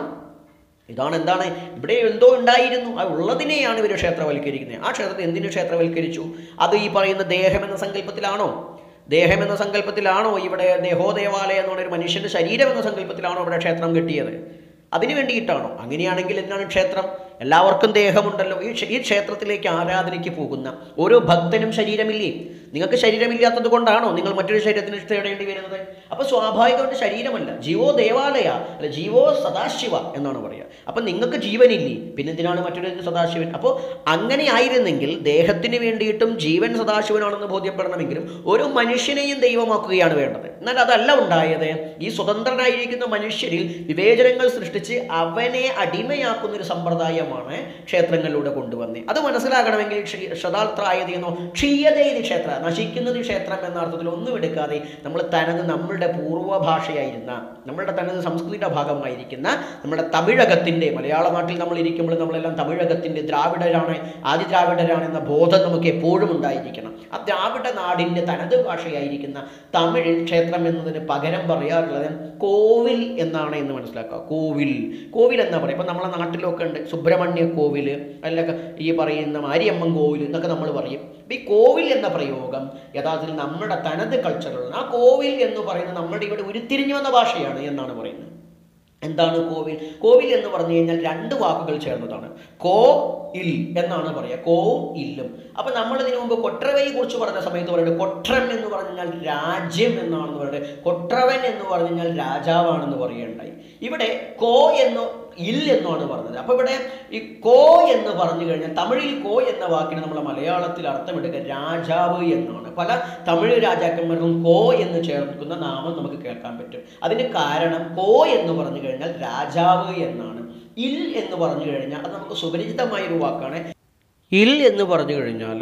Speaker 1: ഇതാണ് എന്താണ് ഇവിടെ എന്തോ ഉണ്ടായിരുന്നു ആ ഉള്ളതിനെയാണ് ഇവർ ക്ഷേത്രവൽക്കരിക്കുന്നത് ആ ക്ഷേത്രത്തെ എന്തിനു ക്ഷേത്രവൽക്കരിച്ചു അത് ഈ പറയുന്ന ദേഹം എന്ന സങ്കല്പത്തിലാണോ ദേഹം എന്ന സങ്കല്പത്തിലാണോ ഇവിടെ ദേഹോദേവാലയം എന്ന് പറയുന്ന ഒരു മനുഷ്യൻ്റെ ശരീരം എന്ന സങ്കല്പത്തിലാണോ ഇവിടെ ക്ഷേത്രം കെട്ടിയത് അതിനു വേണ്ടിയിട്ടാണോ അങ്ങനെയാണെങ്കിൽ എന്താണ് ക്ഷേത്രം എല്ലാവർക്കും ദേഹമുണ്ടല്ലോ ഈ ക്ഷേ- ഈ ക്ഷേത്രത്തിലേക്ക് ആരാധനയ്ക്ക് പോകുന്ന ഓരോ ഭക്തനും ശരീരമില്ലേ നിങ്ങൾക്ക് ശരീരമില്ലാത്തത് കൊണ്ടാണോ നിങ്ങൾ മറ്റൊരു ശരീരത്തിന് തേടേണ്ടി വരുന്നത് അപ്പോൾ സ്വാഭാവികമായിട്ട് ശരീരമല്ല ജീവോ ദേവാലയ അല്ല ജീവോ സദാശിവ എന്നാണ് പറയുക അപ്പം നിങ്ങൾക്ക് ജീവനില്ലേ പിന്നെ എന്തിനാണ് മറ്റൊരു സദാശിവൻ അപ്പോൾ അങ്ങനെ ആയിരുന്നെങ്കിൽ ദേഹത്തിന് വേണ്ടിയിട്ടും ജീവൻ സദാശിവനാണെന്ന് ബോധ്യപ്പെടണമെങ്കിലും ഒരു മനുഷ്യനെയും ദൈവമാക്കുകയാണ് വേണ്ടത് എന്നാൽ അതല്ല ഉണ്ടായത് ഈ സ്വതന്ത്രനായിരിക്കുന്ന മനുഷ്യരിൽ വിവേചനങ്ങൾ സൃഷ്ടിച്ച് അവനെ അടിമയാക്കുന്ന ഒരു സമ്പ്രദായമാണ് ക്ഷേത്രങ്ങളിലൂടെ കൊണ്ടുവന്നത് അത് മനസ്സിലാകണമെങ്കിൽ ക്ഷി- ശതാർത്രായതി എന്നോ ക്ഷീയതേതി ക്ഷേത്ര നശിക്കുന്നത് ക്ഷേത്രം എന്ന അർത്ഥത്തിൽ ഒന്നും എടുക്കാതെ നമ്മൾ തനത് നമ്മളുടെ പൂർവ്വഭാഷയായിരുന്ന നമ്മളുടെ തനത് സംസ്കൃതിയുടെ ഭാഗമായിരിക്കുന്ന നമ്മുടെ തമിഴകത്തിൻ്റെ മലയാള നാട്ടിൽ നമ്മൾ ഇരിക്കുമ്പോൾ നമ്മളെല്ലാം തമിഴകത്തിൻ്റെ ദ്രാവിഡരാണ് ആദി ദ്രാവിഡരാണ് എന്ന ബോധം നമുക്ക് എപ്പോഴും ഉണ്ടായിരിക്കണം ആ ദ്രാവിഡ നാടിൻ്റെ തനത് ഭാഷയായിരിക്കുന്ന തമിഴിൽ ക്ഷേത്രം എന്നതിന് പകരം പറയാറുള്ളത് കോവിൽ എന്നാണ് എന്ന് മനസ്സിലാക്കുക കോവിൽ കോവിൽ എന്നാ പറയുക ഇപ്പം നമ്മളെ നാട്ടിലൊക്കെ ഉണ്ട് സുബ്രഹ്മണ്യ കോവിൽ അല്ലെങ്കിൽ ഈ പറയുന്ന മാരിയമ്മൻ കോവിൽ എന്നൊക്കെ നമ്മൾ പറയും ഈ കോവിൽ എന്ന പ്രയോഗം യഥാർത്ഥത്തിൽ നമ്മുടെ തനത് കൾച്ചറുള്ള ആ കോവിൽ എന്ന് പറയുന്നത് നമ്മുടെ ഇവിടെ ഉരുത്തിരിഞ്ഞു വന്ന ഭാഷയാണ് എന്നാണ് പറയുന്നത് എന്താണ് കോവിൽ കോവിൽ എന്ന് പറഞ്ഞു കഴിഞ്ഞാൽ രണ്ട് വാക്കുകൾ ചേർന്നതാണ് കോ ഇൽ എന്നാണ് പറയുക കോവും ഇല്ലും അപ്പൊ നമ്മൾ ഇതിനു മുമ്പ് കൊട്രവയെ കുറിച്ച് പറഞ്ഞ സമയത്ത് പറയുന്നത് കൊട്രം എന്ന് പറഞ്ഞാൽ രാജ്യം എന്നാണെന്ന് പറയുന്നത് കൊട്രവൻ എന്ന് പറഞ്ഞു കഴിഞ്ഞാൽ രാജാവാണെന്ന് പറയുകയുണ്ടായി ഇവിടെ കോ എന്ന് ഇൽ എന്നാണ് പറഞ്ഞത് അപ്പൊ ഇവിടെ ഈ കോ എന്ന് പറഞ്ഞു കഴിഞ്ഞാൽ തമിഴിൽ കോ എന്ന വാക്കിന് നമ്മൾ മലയാളത്തിൽ അർത്ഥമെടുക്കുക രാജാവ് എന്നാണ് പല തമിഴ് രാജാക്കന്മാർക്കും കോ എന്ന് ചേർക്കുന്ന നാമം നമുക്ക് കേൾക്കാൻ പറ്റും അതിന് കാരണം കോ എന്ന് പറഞ്ഞു കഴിഞ്ഞാൽ രാജാവ് എന്നാണ് ഇൽ എന്ന് പറഞ്ഞു കഴിഞ്ഞാൽ അത് നമുക്ക് സുപരിചിതമായ ഒരു വാക്കാണ് ഇൽ എന്ന് പറഞ്ഞു കഴിഞ്ഞാൽ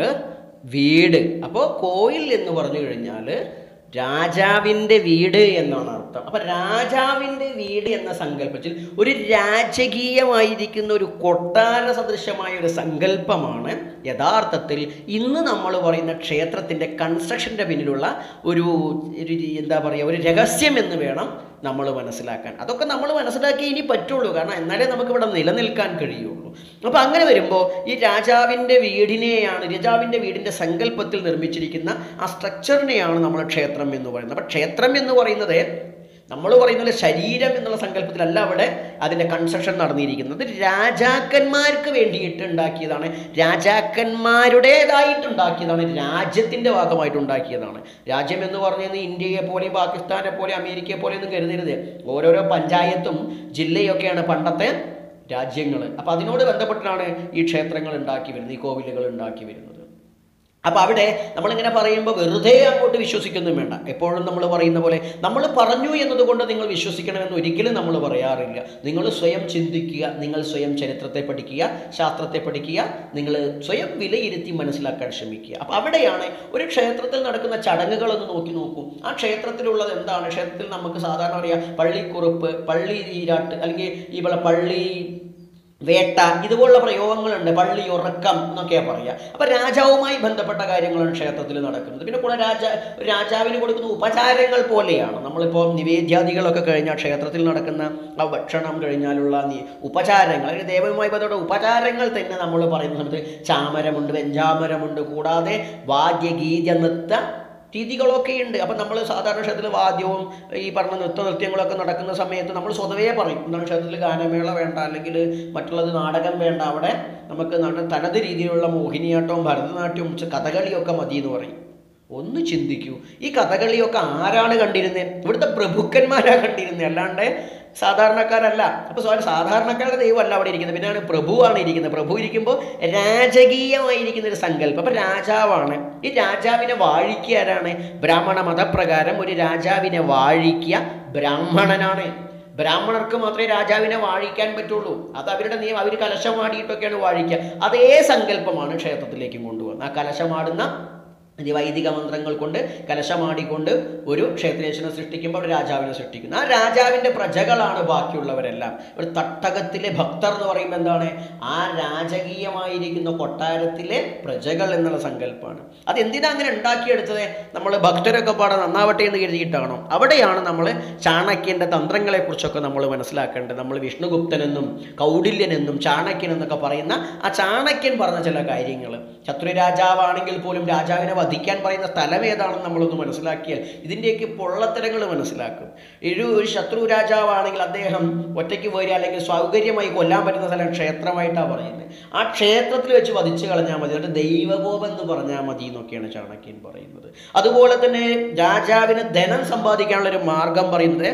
Speaker 1: വീട് അപ്പോൾ കോയിൽ എന്ന് പറഞ്ഞു കഴിഞ്ഞാൽ രാജാവിൻ്റെ വീട് എന്നാണ് അർത്ഥം അപ്പം രാജാവിൻ്റെ വീട് എന്ന സങ്കല്പത്തിൽ ഒരു രാജകീയമായിരിക്കുന്ന ഒരു കൊട്ടാര സദൃശമായ ഒരു സങ്കല്പമാണ് യഥാർത്ഥത്തിൽ ഇന്ന് നമ്മൾ പറയുന്ന ക്ഷേത്രത്തിൻ്റെ കൺസ്ട്രക്ഷൻ്റെ പിന്നിലുള്ള ഒരു ഒരു എന്താ പറയുക ഒരു രഹസ്യം എന്ന് വേണം നമ്മൾ മനസ്സിലാക്കാൻ അതൊക്കെ നമ്മൾ മനസ്സിലാക്കി ഇനി പറ്റുള്ളൂ കാരണം എന്നാലേ നമുക്ക് ഇവിടെ നിലനിൽക്കാൻ കഴിയുള്ളൂ അപ്പോൾ അങ്ങനെ വരുമ്പോൾ ഈ രാജാവിൻ്റെ വീടിനെയാണ് രാജാവിൻ്റെ വീടിൻ്റെ സങ്കല്പത്തിൽ നിർമ്മിച്ചിരിക്കുന്ന ആ സ്ട്രക്ചറിനെയാണ് നമ്മൾ ക്ഷേത്രം എന്ന് പറയുന്നത് അപ്പോൾ ക്ഷേത്രം എന്ന് പറയുന്നത് നമ്മൾ പറയുന്നത് ശരീരം എന്നുള്ള സങ്കല്പത്തിലല്ല അവിടെ അതിൻ്റെ കൺസ്ട്രക്ഷൻ നടന്നിരിക്കുന്നത് രാജാക്കന്മാർക്ക് വേണ്ടിയിട്ട് ഉണ്ടാക്കിയതാണ് രാജാക്കന്മാരുടേതായിട്ട് ഉണ്ടാക്കിയതാണ് രാജ്യത്തിൻ്റെ ഭാഗമായിട്ട് ഉണ്ടാക്കിയതാണ് രാജ്യം എന്ന് പറയുന്നത് ഇന്ത്യയെ പോലെ പാകിസ്ഥാനെ പോലെ അമേരിക്കയെ പോലെ ഒന്നും കരുതരുത് ഓരോരോ പഞ്ചായത്തും ജില്ലയൊക്കെയാണ് പണ്ടത്തെ രാജ്യങ്ങൾ അപ്പോൾ അതിനോട് ബന്ധപ്പെട്ടിട്ടാണ് ഈ ക്ഷേത്രങ്ങൾ ഉണ്ടാക്കി വരുന്നത് ഈ കോവിലുകൾ ഉണ്ടാക്കി വരുന്നത് അപ്പോൾ അവിടെ നമ്മളിങ്ങനെ പറയുമ്പോൾ വെറുതെ അങ്ങോട്ട് വിശ്വസിക്കൊന്നും വേണ്ട എപ്പോഴും നമ്മൾ പറയുന്ന പോലെ നമ്മൾ പറഞ്ഞു എന്നതുകൊണ്ട് നിങ്ങൾ വിശ്വസിക്കണമെന്ന് ഒരിക്കലും നമ്മൾ പറയാറില്ല നിങ്ങൾ സ്വയം ചിന്തിക്കുക നിങ്ങൾ സ്വയം ചരിത്രത്തെ പഠിക്കുക ശാസ്ത്രത്തെ പഠിക്കുക നിങ്ങൾ സ്വയം വിലയിരുത്തി മനസ്സിലാക്കാൻ ശ്രമിക്കുക അപ്പോൾ അവിടെയാണ് ഒരു ക്ഷേത്രത്തിൽ നടക്കുന്ന ചടങ്ങുകളൊന്ന് നോക്കി നോക്കൂ ആ ക്ഷേത്രത്തിലുള്ളത് എന്താണ് ക്ഷേത്രത്തിൽ നമുക്ക് സാധാരണ അറിയാം പള്ളിക്കുറുപ്പ് പള്ളി ഈരാട്ട് അല്ലെങ്കിൽ ഈ പോലെ പള്ളി വേട്ട ഇതുപോലുള്ള പ്രയോഗങ്ങളുണ്ട് പള്ളി ഉറക്കം എന്നൊക്കെയാണ് പറയുക അപ്പം രാജാവുമായി ബന്ധപ്പെട്ട കാര്യങ്ങളാണ് ക്ഷേത്രത്തിൽ നടക്കുന്നത് പിന്നെ കൂടെ രാജ രാജാവിന് കൊടുക്കുന്ന ഉപചാരങ്ങൾ പോലെയാണ് നമ്മളിപ്പോൾ നിവേദ്യാദികളൊക്കെ കഴിഞ്ഞാൽ ക്ഷേത്രത്തിൽ നടക്കുന്ന ആ ഭക്ഷണം കഴിഞ്ഞാലുള്ള നി- ഉപചാരങ്ങൾ അല്ലെങ്കിൽ ദൈവവുമായി ബന്ധപ്പെട്ട ഉപചാരങ്ങൾ തന്നെ നമ്മൾ പറയുന്ന സമയത്ത് ചാമരമുണ്ട് വെഞ്ചാമരമുണ്ട് കൂടാതെ വാദ്യഗീത നൃത്ത രീതികളൊക്കെ ഉണ്ട് അപ്പം നമ്മൾ സാധാരണ ക്ഷേത്രത്തിൽ വാദ്യവും ഈ പറഞ്ഞ നൃത്ത നൃത്യങ്ങളൊക്കെ നടക്കുന്ന സമയത്ത് നമ്മൾ സ്വതവേ പറയും എന്താണ് ക്ഷേത്രത്തിൽ ഗാനമേള വേണ്ട അല്ലെങ്കിൽ മറ്റുള്ളത് നാടകം വേണ്ട അവിടെ നമുക്ക് നട തനത് രീതിയിലുള്ള മോഹിനിയാട്ടവും ഭരതനാട്യവും ച- കഥകളിയൊക്കെ മതി എന്ന് പറയും ഒന്ന് ചിന്തിക്കൂ ഈ കഥകളിയൊക്കെ ആരാണ് കണ്ടിരുന്നത് ഇവിടുത്തെ പ്രഭുക്കന്മാരാ കണ്ടിരുന്നത് അല്ലാണ്ട് സാധാരണക്കാരല്ല അപ്പോൾ സോ- സാധാരണക്കാരുടെ ദൈവമല്ല അവിടെ ഇരിക്കുന്നത് പിന്നെയാണ് പ്രഭുവാണ് ഇരിക്കുന്നത് പ്രഭു ഇരിക്കുമ്പോൾ രാജകീയമായിരിക്കുന്ന ഒരു സങ്കല്പം അപ്പം രാജാവാണ് ഈ രാജാവിനെ വാഴിക്കുക ആരാണ് ബ്രാഹ്മണ മതപ്രകാരം ഒരു രാജാവിനെ വാഴിക്കുക ബ്രാഹ്മണനാണ് ബ്രാഹ്മണർക്ക് മാത്രമേ രാജാവിനെ വാഴിക്കാൻ പറ്റുള്ളൂ അത് അവരുടെ നിയമം അവർ കലശമാടിയിട്ടൊക്കെയാണ് വാഴിക്കുക അതേ സങ്കല്പമാണ് ക്ഷേത്രത്തിലേക്കും കൊണ്ടുവന്നത് ആ കലശമാടുന്ന ഈ വൈദിക മന്ത്രങ്ങൾ കൊണ്ട് കലശമാടിക്കൊണ്ട് ഒരു ക്ഷേത്രേശ്വരനെ സൃഷ്ടിക്കുമ്പോൾ ഒരു രാജാവിനെ സൃഷ്ടിക്കുന്നു ആ രാജാവിൻ്റെ പ്രജകളാണ് ബാക്കിയുള്ളവരെല്ലാം ഒരു തട്ടകത്തിലെ ഭക്തർ എന്ന് പറയുമ്പോൾ എന്താണ് ആ രാജകീയമായിരിക്കുന്ന കൊട്ടാരത്തിലെ പ്രജകൾ എന്നുള്ള സങ്കല്പമാണ് അത് എന്തിനാ അങ്ങനെ ഉണ്ടാക്കിയെടുത്തത് നമ്മൾ ഭക്തരൊക്കെ പാടെ നന്നാവട്ടെ എന്ന് കരുതിയിട്ടാണോ അവിടെയാണ് നമ്മൾ ചാണക്യൻ്റെ തന്ത്രങ്ങളെക്കുറിച്ചൊക്കെ നമ്മൾ മനസ്സിലാക്കേണ്ടത് നമ്മൾ വിഷ്ണുഗുപ്തനെന്നും കൗടില്യനെന്നും ചാണക്യൻ എന്നൊക്കെ പറയുന്ന ആ ചാണക്യൻ പറഞ്ഞ ചില കാര്യങ്ങൾ ശത്രു രാജാവാണെങ്കിൽ പോലും രാജാവിനെ വധിക്കാൻ പറയുന്ന സ്ഥലം ഏതാണെന്ന് നമ്മളൊന്ന് മനസ്സിലാക്കിയാൽ ഇതിൻ്റെയൊക്കെ പൊള്ളത്തരങ്ങൾ മനസ്സിലാക്കും ഒരു ഒരു ശത്രു രാജാവാണെങ്കിൽ അദ്ദേഹം ഒറ്റയ്ക്ക് വരിക അല്ലെങ്കിൽ സൗകര്യമായി കൊല്ലാൻ പറ്റുന്ന സ്ഥലം ക്ഷേത്രമായിട്ടാണ് പറയുന്നത് ആ ക്ഷേത്രത്തിൽ വെച്ച് വധിച്ചു കളഞ്ഞാൽ മതി എന്നിട്ട് ദൈവകോപം എന്ന് പറഞ്ഞാൽ മതി എന്നൊക്കെയാണ് ചാണക്യൻ പറയുന്നത് അതുപോലെ തന്നെ രാജാവിന് ധനം സമ്പാദിക്കാനുള്ള ഒരു മാർഗം പറയുന്നത്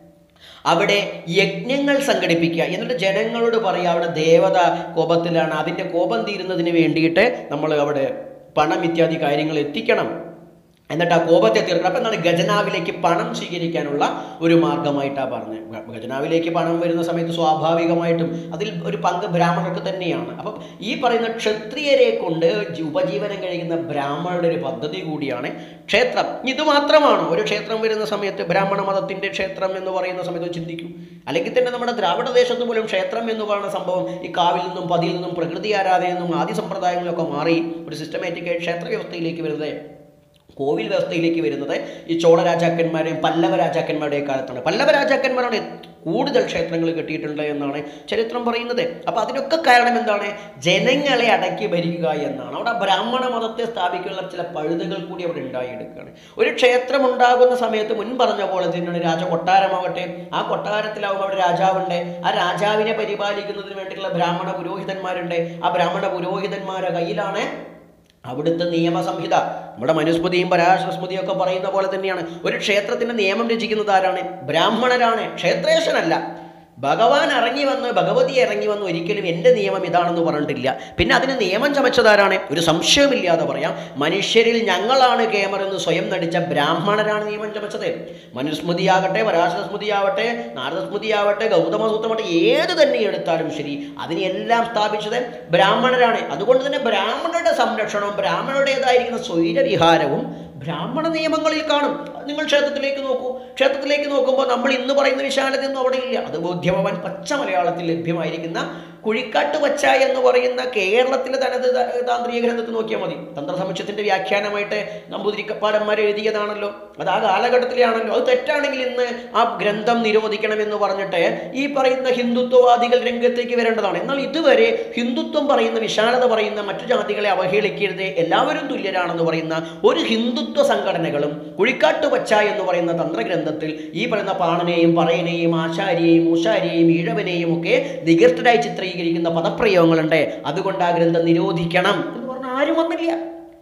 Speaker 1: അവിടെ യജ്ഞങ്ങൾ സംഘടിപ്പിക്കുക എന്നിട്ട് ജനങ്ങളോട് പറയുക അവിടെ ദേവത കോപത്തിലാണ് അതിൻ്റെ കോപം തീരുന്നതിന് വേണ്ടിയിട്ട് നമ്മൾ അവിടെ പണം ഇത്യാദി കാര്യങ്ങൾ എത്തിക്കണം എന്നിട്ട് ആ കോപത്തെ തീർക്കണം അപ്പം എന്താണ് ഖജനാവിലേക്ക് പണം സ്വീകരിക്കാനുള്ള ഒരു മാർഗമായിട്ടാണ് പറഞ്ഞത് ഗ- ഖജനാവിലേക്ക് പണം വരുന്ന സമയത്ത് സ്വാഭാവികമായിട്ടും അതിൽ ഒരു പങ്ക് ബ്രാഹ്മണർക്ക് തന്നെയാണ് അപ്പം ഈ പറയുന്ന ക്ഷത്രിയരെ കൊണ്ട് ജി- ഉപജീവനം കഴിക്കുന്ന ബ്രാഹ്മണരുടെ ഒരു പദ്ധതി കൂടിയാണ് ക്ഷേത്രം ഇത് മാത്രമാണോ ഒരു ക്ഷേത്രം വരുന്ന സമയത്ത് ബ്രാഹ്മണ മതത്തിൻ്റെ ക്ഷേത്രം എന്ന് പറയുന്ന സമയത്ത് ചിന്തിക്കും അല്ലെങ്കിൽ തന്നെ നമ്മുടെ ദ്രാവിഡ ദേശത്ത് പോലും ക്ഷേത്രം എന്ന് പറയുന്ന സംഭവം ഈ കാവിൽ നിന്നും പതിയിൽ നിന്നും പ്രകൃതി ആരാധനയിൽ നിന്നും ആദ്യ സമ്പ്രദായങ്ങളിലൊക്കെ മാറി ഒരു സിസ്റ്റമാറ്റിക് ക്ഷേത്ര വ്യവസ്ഥയിലേക്ക് വരുന്നത് കോവിൽ വ്യവസ്ഥയിലേക്ക് വരുന്നത് ഈ ചോള രാജാക്കന്മാരെയും പല്ലവ രാജാക്കന്മാരുടെയും കാലത്താണ് പല്ലവ രാജാക്കന്മാരാണ് കൂടുതൽ ക്ഷേത്രങ്ങൾ കെട്ടിയിട്ടുണ്ട് എന്നാണ് ചരിത്രം പറയുന്നത് അപ്പോൾ അതിനൊക്കെ കാരണം എന്താണ് ജനങ്ങളെ അടക്കി ഭരിക്കുക എന്നാണ് അവിടെ ബ്രാഹ്മണ മതത്തെ സ്ഥാപിക്കാനുള്ള ചില പഴുതുകൾ കൂടി അവിടെ ഉണ്ടായെടുക്കുകയാണ് ഒരു ക്ഷേത്രം ഉണ്ടാകുന്ന സമയത്ത് മുൻ പറഞ്ഞ പോലെ തന്നെയാണ് രാജ കൊട്ടാരമാവട്ടെ ആ കൊട്ടാരത്തിലാവുമ്പോൾ അവിടെ രാജാവുണ്ട് ആ രാജാവിനെ പരിപാലിക്കുന്നതിന് വേണ്ടിയിട്ടുള്ള ബ്രാഹ്മണ പുരോഹിതന്മാരുണ്ട് ആ ബ്രാഹ്മണ പുരോഹിതന്മാരുടെ കയ്യിലാണ് അവിടുത്തെ നിയമസംഹിത നമ്മുടെ മനുസ്മൃതിയും പരാശരസ്മൃതിയും ഒക്കെ പറയുന്ന പോലെ തന്നെയാണ് ഒരു ക്ഷേത്രത്തിന്റെ നിയമം രചിക്കുന്നത് ആരാണ് ബ്രാഹ്മണരാണ് ക്ഷേത്രേശനല്ല ഭഗവാൻ ഇറങ്ങി വന്ന് ഭഗവതി ഇറങ്ങി വന്ന് ഒരിക്കലും എൻ്റെ നിയമം ഇതാണെന്ന് പറഞ്ഞിട്ടില്ല പിന്നെ അതിന് നിയമം ചമച്ചതാരാണ് ഒരു സംശയമില്ലാതെ പറയാം മനുഷ്യരിൽ ഞങ്ങളാണ് കേമർ എന്ന് സ്വയം നടിച്ച ബ്രാഹ്മണരാണ് നിയമം ചമച്ചത് മനുസ്മൃതിയാകട്ടെ പരാശരസ്മൃതിയാവട്ടെ നാരദസ്മൃതിയാവട്ടെ ഗൗതമസൂത്രമാവട്ടെ ഏത് തന്നെ എടുത്താലും ശരി അതിനെല്ലാം സ്ഥാപിച്ചത് ബ്രാഹ്മണരാണ് അതുകൊണ്ട് തന്നെ ബ്രാഹ്മണരുടെ സംരക്ഷണവും ബ്രാഹ്മണരുടേതായിരിക്കുന്ന സ്വൈരവിഹാരവും ബ്രാഹ്മണ നിയമങ്ങളിൽ കാണും നിങ്ങൾ ക്ഷേത്രത്തിലേക്ക് നോക്കൂ ക്ഷേത്രത്തിലേക്ക് നോക്കുമ്പോൾ നമ്മൾ ഇന്ന് പറയുന്ന വിശാലതയൊന്നും അവിടെ ഇല്ല അത് ബോധ്യഭവൻ പച്ച മലയാളത്തിൽ ലഭ്യമായിരിക്കുന്ന കുഴിക്കാട്ട് പച്ച എന്ന് പറയുന്ന കേരളത്തിലെ തനത് ത- താന്ത്രിക ഗ്രന്ഥത്തിൽ നോക്കിയാൽ മതി തന്ത്രസമുച്ചത്തിന്റെ വ്യാഖ്യാനമായിട്ട് നമ്പൂതിരിക്കപ്പാടന്മാർ എഴുതിയതാണല്ലോ അത് ആ കാലഘട്ടത്തിലാണല്ലോ അത് തെറ്റാണെങ്കിൽ ഇന്ന് ആ ഗ്രന്ഥം നിരോധിക്കണമെന്ന് പറഞ്ഞിട്ട് ഈ പറയുന്ന ഹിന്ദുത്വവാദികൾ രംഗത്തേക്ക് വരേണ്ടതാണ് എന്നാൽ ഇതുവരെ ഹിന്ദുത്വം പറയുന്ന വിശാലത പറയുന്ന മറ്റു ജാതികളെ അവഹേളിക്കരുത് എല്ലാവരും തുല്യരാണെന്ന് പറയുന്ന ഒരു ഹിന്ദുത്വ സംഘടനകളും കുഴിക്കാട്ട് പച്ച എന്ന് പറയുന്ന തന്ത്രഗ്രന്ഥത്തിൽ ഈ പറയുന്ന പാണനെയും പറയനെയും ആശാരിയെയും മൂശാരിയെയും ഈഴവനെയും ഒക്കെ നികൃഷ്ടരായി ചിത്രീകരിക്കുന്ന പദപ്രയോഗങ്ങളുണ്ട് അതുകൊണ്ട് ആ ഗ്രന്ഥം നിരോധിക്കണം എന്ന് പറഞ്ഞാൽ ആരും വന്നില്ല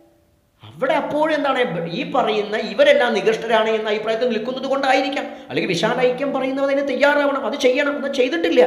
Speaker 1: അവിടെ അപ്പോഴെന്താണ് ഈ പറയുന്ന ഇവരെല്ലാം നികൃഷ്ടരാണ് എന്ന അഭിപ്രായത്തിൽ നിൽക്കുന്നത് കൊണ്ടായിരിക്കാം അല്ലെങ്കിൽ വിശാല ഐക്യം പറയുന്നവർ അതിന് തയ്യാറാവണം അത് ചെയ്യണം അത് ചെയ്തിട്ടില്ല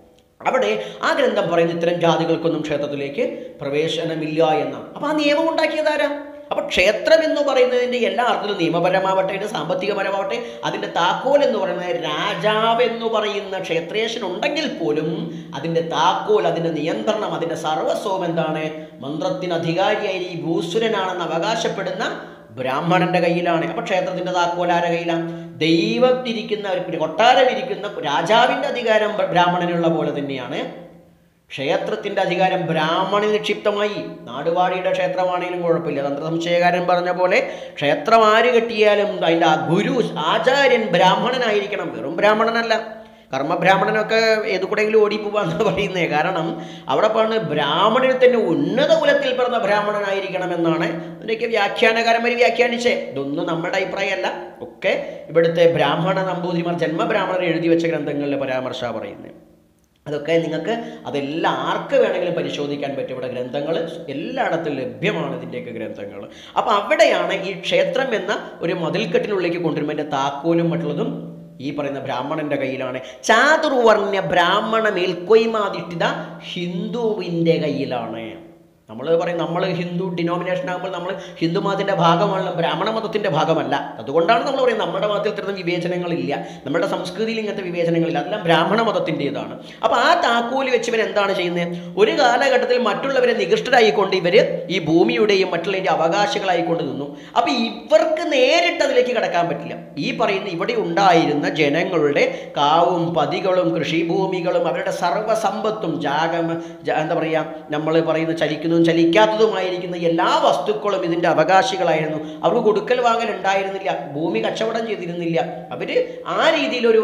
Speaker 1: അവിടെ ആ ഗ്രന്ഥം പറയുന്ന ഇത്തരം ജാതികൾക്കൊന്നും ക്ഷേത്രത്തിലേക്ക് പ്രവേശനമില്ല എന്നാണ് അപ്പോൾ ആ നിയമം ഉണ്ടാക്കിയതാരാ അപ്പോൾ ക്ഷേത്രം എന്ന് പറയുന്നതിൻ്റെ എല്ലാ അർത്ഥത്തിലും നിയമപരമാവട്ടെ അതിൻ്റെ സാമ്പത്തികപരമാവട്ടെ അതിൻ്റെ താക്കോൽ എന്ന് പറയുന്നത് രാജാവ് എന്ന് പറയുന്ന ക്ഷേത്രേശൻ ഉണ്ടെങ്കിൽ പോലും അതിൻ്റെ താക്കോൽ അതിൻ്റെ നിയന്ത്രണം അതിൻ്റെ സർവസ്വം എന്താണ് മന്ത്രത്തിന് അധികാരിയായി ഈ ഭൂസുരനാണെന്ന് അവകാശപ്പെടുന്ന ബ്രാഹ്മണന്റെ കയ്യിലാണ് അപ്പൊ ക്ഷേത്രത്തിന്റെ താക്കോൽ ആരുടെ കയ്യിലാണ് ദൈവത്തിരിക്കുന്ന ഒരു കൊട്ടാരമിരിക്കുന്ന രാജാവിന്റെ അധികാരം ബ്രാഹ്മണനുള്ള പോലെ തന്നെയാണ് ക്ഷേത്രത്തിന്റെ അധികാരം ബ്രാഹ്മണന് നിക്ഷിപ്തമായി നാടുവാഴിയുടെ ക്ഷേത്രമാണെങ്കിലും കുഴപ്പമില്ല തന്ത്രസംശയകാരൻ പറഞ്ഞ പോലെ ക്ഷേത്രം ആര് കെട്ടിയാലും അതിൻ്റെ ആ ഗുരു ആചാര്യൻ ബ്രാഹ്മണനായിരിക്കണം വെറും ബ്രാഹ്മണനല്ല കർമ്മബ്രാഹ്മണനൊക്കെ ഏതു കൂടെയെങ്കിലും ഓടിപ്പോവാന്ന് പറയുന്നത് കാരണം അവിടെ പറഞ്ഞ് ബ്രാഹ്മണനിൽ തന്നെ ഉന്നത കുലത്തിൽ പിറന്ന ബ്രാഹ്മണനായിരിക്കണമെന്നാണ് അതിൻ്റെയൊക്കെ വ്യാഖ്യാനകാരന്മാർ വ്യാഖ്യാനിച്ചേ ഇതൊന്നും നമ്മുടെ അഭിപ്രായമല്ല ഒക്കെ ഇവിടുത്തെ ബ്രാഹ്മണ നമ്പൂതിരിമാർ ജന്മബ്രാഹ്മണർ എഴുതി വെച്ച ഗ്രന്ഥങ്ങളിലെ പരാമർശ പറയുന്നത് അതൊക്കെ നിങ്ങൾക്ക് അതെല്ലാം ആർക്ക് വേണമെങ്കിലും പരിശോധിക്കാൻ പറ്റും ഇവിടെ ഗ്രന്ഥങ്ങൾ എല്ലായിടത്തും ലഭ്യമാണ് ഇതിൻ്റെയൊക്കെ ഗ്രന്ഥങ്ങൾ അപ്പോൾ അവിടെയാണ് ഈ ക്ഷേത്രം എന്ന ഒരു മതിൽക്കെട്ടിനുള്ളിലേക്ക് കൊണ്ടുവരുമ്പോൾ അതിൻ്റെ താക്കോലും മറ്റുള്ളതും ഈ പറയുന്ന ബ്രാഹ്മണന്റെ കയ്യിലാണ് ചാതുർവർണ്ണ ബ്രാഹ്മണ മേൽക്കൊയ്മാധിഷ്ഠിത ഹിന്ദുവിൻ്റെ കയ്യിലാണ് നമ്മൾ പറയും നമ്മൾ ഹിന്ദു ഡിനോമിനേഷൻ ആകുമ്പോൾ നമ്മൾ ഹിന്ദു മതത്തിൻ്റെ ഭാഗമാണ് ബ്രാഹ്മണ മതത്തിൻ്റെ ഭാഗമല്ല അതുകൊണ്ടാണ് നമ്മൾ പറയുന്നത് നമ്മുടെ മതത്തിൽ ഇത്തരം വിവേചനങ്ങളില്ല നമ്മുടെ സംസ്കൃതിയിൽ ഇങ്ങനത്തെ വിവേചനങ്ങളില്ല അതെല്ലാം ബ്രാഹ്മണ മതത്തിൻ്റെതാണ് അപ്പോൾ ആ താക്കോല് വെച്ച് ഇവർ എന്താണ് ചെയ്യുന്നത് ഒരു കാലഘട്ടത്തിൽ മറ്റുള്ളവരെ നികൃഷ്ടരായിക്കൊണ്ട് ഇവർ ഈ ഭൂമിയുടെയും മറ്റുള്ളതിൻ്റെ അവകാശികളായിക്കൊണ്ട് നിന്നു അപ്പോൾ ഇവർക്ക് നേരിട്ട് അതിലേക്ക് കടക്കാൻ പറ്റില്ല ഈ പറയുന്ന ഇവിടെ ഉണ്ടായിരുന്ന ജനങ്ങളുടെ കാവും പതികളും കൃഷിഭൂമികളും അവരുടെ സർവ്വസമ്പത്തും ജാഗം ജ- എന്താ പറയുക നമ്മൾ പറയുന്ന ചലിക്കുന്നതും ചലിക്കാത്തതുമായിരിക്കുന്ന എല്ലാ വസ്തുക്കളും ഇതിൻ്റെ അവകാശികളായിരുന്നു അവർക്ക് കൊടുക്കൽ വാങ്ങൽ ഉണ്ടായിരുന്നില്ല ഭൂമി കച്ചവടം ചെയ്തിരുന്നില്ല അവർ ആ രീതിയിലൊരു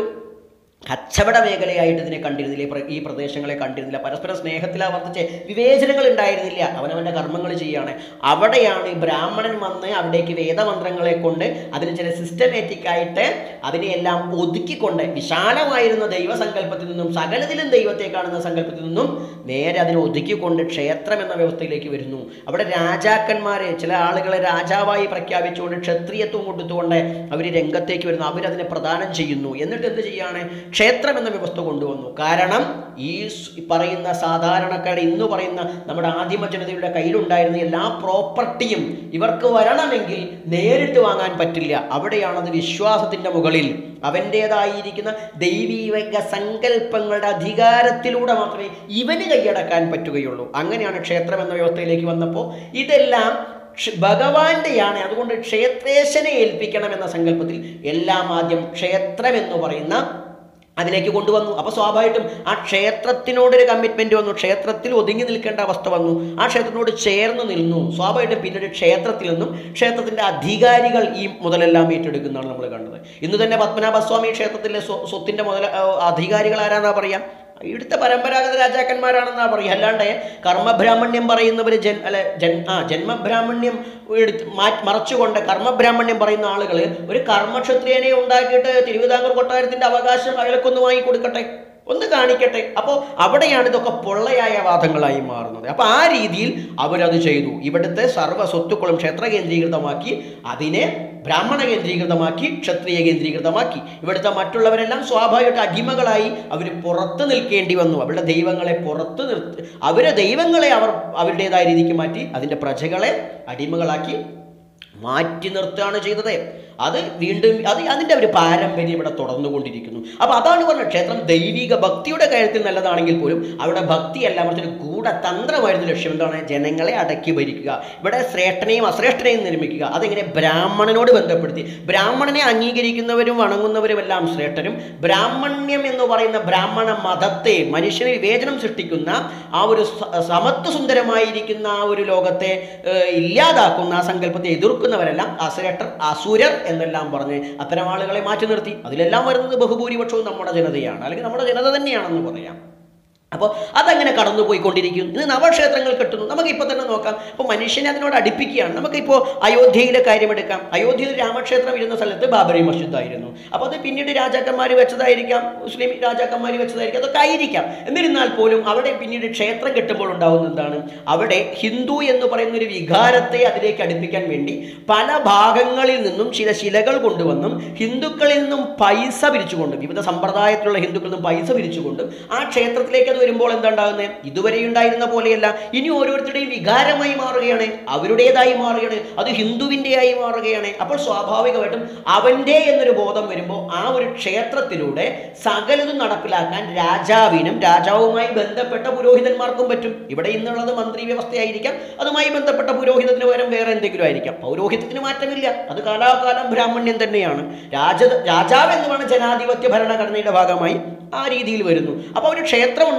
Speaker 1: കച്ചവട മേഖലയായിട്ട് ഇതിനെ കണ്ടിരുന്നില്ല ഈ പ്ര- ഈ പ്രദേശങ്ങളെ കണ്ടിരുന്നില്ല പരസ്പര സ്നേഹത്തിൽ വർദ്ധിച്ച് വിവേചനങ്ങൾ ഉണ്ടായിരുന്നില്ല അവനവൻ്റെ കർമ്മങ്ങൾ ചെയ്യാണ് അവിടെയാണ് ഈ ബ്രാഹ്മണൻ വന്ന് അവിടേക്ക് വേദമന്ത്രങ്ങളെ കൊണ്ട് അതിന് ചില സിസ്റ്റമാറ്റിക് ആയിട്ട് അതിനെയെല്ലാം ഒതുക്കിക്കൊണ്ട് വിശാലമായിരുന്ന ദൈവസങ്കല്പത്തിൽ നിന്നും സകലത്തിലും ദൈവത്തെ കാണുന്ന സങ്കല്പത്തിൽ നിന്നും നേരെ അതിനെ ഒതുക്കിക്കൊണ്ട് ക്ഷേത്രം എന്ന വ്യവസ്ഥയിലേക്ക് വരുന്നു അവിടെ രാജാക്കന്മാരെ ചില ആളുകളെ രാജാവായി പ്രഖ്യാപിച്ചുകൊണ്ട് ക്ഷത്രിയത്വം കൊടുത്തുകൊണ്ട് അവർ രംഗത്തേക്ക് വരുന്നു അവരതിനെ പ്രദാനം ചെയ്യുന്നു എന്നിട്ട് എന്ത് ചെയ്യാണ് ക്ഷേത്രം എന്ന വ്യവസ്ഥ കൊണ്ടുവന്നു കാരണം ഈ സ് ഈ പറയുന്ന സാധാരണക്കാരുടെ ഇന്ന് പറയുന്ന നമ്മുടെ ആദിമ ജനതയുടെ കയ്യിലുണ്ടായിരുന്ന എല്ലാ പ്രോപ്പർട്ടിയും ഇവർക്ക് വരണമെങ്കിൽ നേരിട്ട് വാങ്ങാൻ പറ്റില്ല അവിടെയാണത് വിശ്വാസത്തിൻ്റെ മുകളിൽ അവൻ്റേതായിരിക്കുന്ന ദൈവീക സങ്കല്പങ്ങളുടെ അധികാരത്തിലൂടെ മാത്രമേ ഇവന് കൈയടക്കാൻ പറ്റുകയുള്ളൂ അങ്ങനെയാണ് ക്ഷേത്രം എന്ന വ്യവസ്ഥയിലേക്ക് വന്നപ്പോൾ ഇതെല്ലാം ക്ഷ- ഭഗവാന്റെയാണ് അതുകൊണ്ട് ക്ഷേത്രേശനെ ഏൽപ്പിക്കണം എന്ന സങ്കല്പത്തിൽ എല്ലാം ആദ്യം ക്ഷേത്രം എന്ന് പറയുന്ന അതിലേക്ക് കൊണ്ടുവന്നു അപ്പോൾ സ്വാഭാവികമായിട്ടും ആ ക്ഷേത്രത്തിനോടൊരു കമ്മിറ്റ്മെന്റ് വന്നു ക്ഷേത്രത്തിൽ ഒതുങ്ങി നിൽക്കേണ്ട അവസ്ഥ വന്നു ആ ക്ഷേത്രത്തിനോട് ചേർന്ന് നിന്നു സ്വാഭാവികമായിട്ടും പിന്നീട് ക്ഷേത്രത്തിൽ നിന്നും ക്ഷേത്രത്തിന്റെ അധികാരികൾ ഈ മുതലെല്ലാം ഏറ്റെടുക്കുന്നതാണ് നമ്മൾ കണ്ടത് ഇന്ന് തന്നെ പത്മനാഭസ്വാമി ക്ഷേത്രത്തിലെ സ്വ- സ്വത്തിന്റെ മുതൽ ആ, അധികാരികൾ ആരാന്നാ പറയാ ഇവിടുത്തെ പരമ്പരാഗത രാജാക്കന്മാരാണെന്നാ പറയുക അല്ലാണ്ട് കർമ്മബ്രാഹ്മണ്യം പറയുന്നവർ ജൻ അല്ലെ ജൻ ആ ജന്മബ്രാഹ്മണ്യം എടുത്ത് മാറ്റി മറച്ചുകൊണ്ട് കർമ്മബ്രാഹ്മണ്യം പറയുന്ന ആളുകൾ ഒരു കർമ്മക്ഷത്രിയനെ ഉണ്ടാക്കിയിട്ട് തിരുവിതാംകൂർ കൊട്ടാരത്തിന്റെ അവകാശം അയാൾക്കൊന്ന് വാങ്ങി കൊടുക്കട്ടെ ഒന്ന് കാണിക്കട്ടെ അപ്പോൾ അവിടെയാണ് ഇതൊക്കെ പൊള്ളയായ വാദങ്ങളായി മാറുന്നത് അപ്പോൾ ആ രീതിയിൽ അവരത് ചെയ്തു ഇവിടുത്തെ സർവ്വ സ്വത്തുക്കളും ക്ഷേത്ര കേന്ദ്രീകൃതമാക്കി അതിനെ ബ്രാഹ്മണ കേന്ദ്രീകൃതമാക്കി ക്ഷത്രിയ കേന്ദ്രീകൃതമാക്കി ഇവിടുത്തെ മറ്റുള്ളവരെല്ലാം സ്വാഭാവികമായിട്ട് അടിമകളായി അവർ പുറത്ത് നിൽക്കേണ്ടി വന്നു അവരുടെ ദൈവങ്ങളെ പുറത്ത് നിർത്തി അവരെ ദൈവങ്ങളെ അവർ അവരുടേതായ രീതിക്ക് മാറ്റി അതിൻ്റെ പ്രജകളെ അടിമകളാക്കി മാറ്റി നിർത്തുകയാണ് ചെയ്തത് അത് വീണ്ടും അത് അതിൻ്റെ ഒരു പാരമ്പര്യം ഇവിടെ തുടർന്നുകൊണ്ടിരിക്കുന്നു അപ്പോൾ അതാണ് പറഞ്ഞത് ക്ഷേത്രം ദൈവിക ഭക്തിയുടെ കാര്യത്തിൽ നല്ലതാണെങ്കിൽ പോലും അവിടെ ഭക്തിയല്ല മറിച്ചൊരു ഗൂഢതന്ത്രമായിരുന്നു ലക്ഷ്യം എന്താണ് ജനങ്ങളെ അടക്കി ഭരിക്കുക ഇവിടെ ശ്രേഷ്ഠനെയും അശ്രേഷ്ഠനെയും നിർമ്മിക്കുക അതെങ്ങനെ ബ്രാഹ്മണനോട് ബന്ധപ്പെടുത്തി ബ്രാഹ്മണനെ അംഗീകരിക്കുന്നവരും വണങ്ങുന്നവരും എല്ലാം ശ്രേഷ്ഠരും ബ്രാഹ്മണ്യം എന്ന് പറയുന്ന ബ്രാഹ്മണ മതത്തെ മനുഷ്യന് വിവേചനം സൃഷ്ടിക്കുന്ന ആ ഒരു സ- സമത്വ സുന്ദരമായിരിക്കുന്ന ആ ഒരു ലോകത്തെ ഏഹ്, ഇല്ലാതാക്കുന്ന ആ സങ്കല്പത്തെ എതിർക്കുന്നവരെല്ലാം അശ്രേഷ്ഠർ അസുരർ എന്നെല്ലാം പറഞ്ഞ് അത്തരം ആളുകളെ മാറ്റി നിർത്തി അതിലെല്ലാം വരുന്നത് ബഹുഭൂരിപക്ഷവും നമ്മുടെ ജനതയാണ് അല്ലെങ്കിൽ നമ്മുടെ ജനത തന്നെയാണെന്ന് പറയാം അപ്പോൾ അതങ്ങനെ കടന്നുപോയിക്കൊണ്ടിരിക്കുന്നു ഇന്ന് നവക്ഷേത്രങ്ങൾ കെട്ടുന്നു നമുക്ക് ഇപ്പോൾ തന്നെ നോക്കാം ഇപ്പോൾ മനുഷ്യനെ അതിനോട് അടുപ്പിക്കുകയാണ് നമുക്കിപ്പോൾ അയോധ്യയിലെ കാര്യമെടുക്കാം അയോധ്യയിൽ രാമക്ഷേത്രം ഇരുന്ന സ്ഥലത്ത് ബാബരി മസ്ജിദ് ആയിരുന്നു അപ്പോൾ അത് പിന്നീട് രാജാക്കന്മാർ വെച്ചതായിരിക്കാം മുസ്ലിം രാജാക്കന്മാർ വെച്ചതായിരിക്കാം അതൊക്കെ ആയിരിക്കാം എന്നിരുന്നാൽ പോലും അവിടെ പിന്നീട് ക്ഷേത്രം കെട്ടുമ്പോൾ ഉണ്ടാവുന്ന എന്താണ് അവിടെ ഹിന്ദു എന്ന് പറയുന്ന ഒരു വികാരത്തെ അതിലേക്ക് അടുപ്പിക്കാൻ വേണ്ടി പല ഭാഗങ്ങളിൽ നിന്നും ചില ശിലകൾ കൊണ്ടുവന്നും ഹിന്ദുക്കളിൽ നിന്നും പൈസ പിരിച്ചുകൊണ്ടും വിവിധ സമ്പ്രദായത്തിലുള്ള ഹിന്ദുക്കളിൽ നിന്നും പൈസ പിരിച്ചുകൊണ്ടും ആ ക്ഷേത്രത്തിലേക്ക് അത് വരുമ്പോൾ എന്താ ഉണ്ടാകുന്നത് ഇതുവരെ ഉണ്ടായിരുന്ന പോലെയല്ല ഇനി ഓരോരുത്തരുടെയും വികാരമായി മാറുകയാണ് അവരുടേതായി മാറുകയാണ് അത് ഹിന്ദുവിൻ്റെയായി മാറുകയാണ് അപ്പോൾ സ്വാഭാവികമായിട്ടും അവൻ്റെ എന്നൊരു ബോധം വരുമ്പോൾ ആ ഒരു ക്ഷേത്രത്തിലൂടെ സകലതും നടപ്പിലാക്കാൻ രാജാവിനും രാജാവുമായി ബന്ധപ്പെട്ട പുരോഹിതന്മാർക്കും പറ്റും ഇവിടെ ഇന്നുള്ളത് മന്ത്രി വ്യവസ്ഥയായിരിക്കാം അതുമായി ബന്ധപ്പെട്ട പുരോഹിതത്തിന് പകരം വേറെ എന്തെങ്കിലും ആയിരിക്കാം പൗരോഹിത്യത്തിന് മാറ്റമില്ല അത് കാലാകാലം ബ്രാഹ്മണ്യം തന്നെയാണ് രാജ രാജാവ് എന്ന് പറയുന്ന ജനാധിപത്യ ഭരണഘടനയുടെ ഭാഗമായി ആ രീതിയിൽ വരുന്നു അപ്പോൾ ഒരു ക്ഷേത്രം ഉണ്ടാകും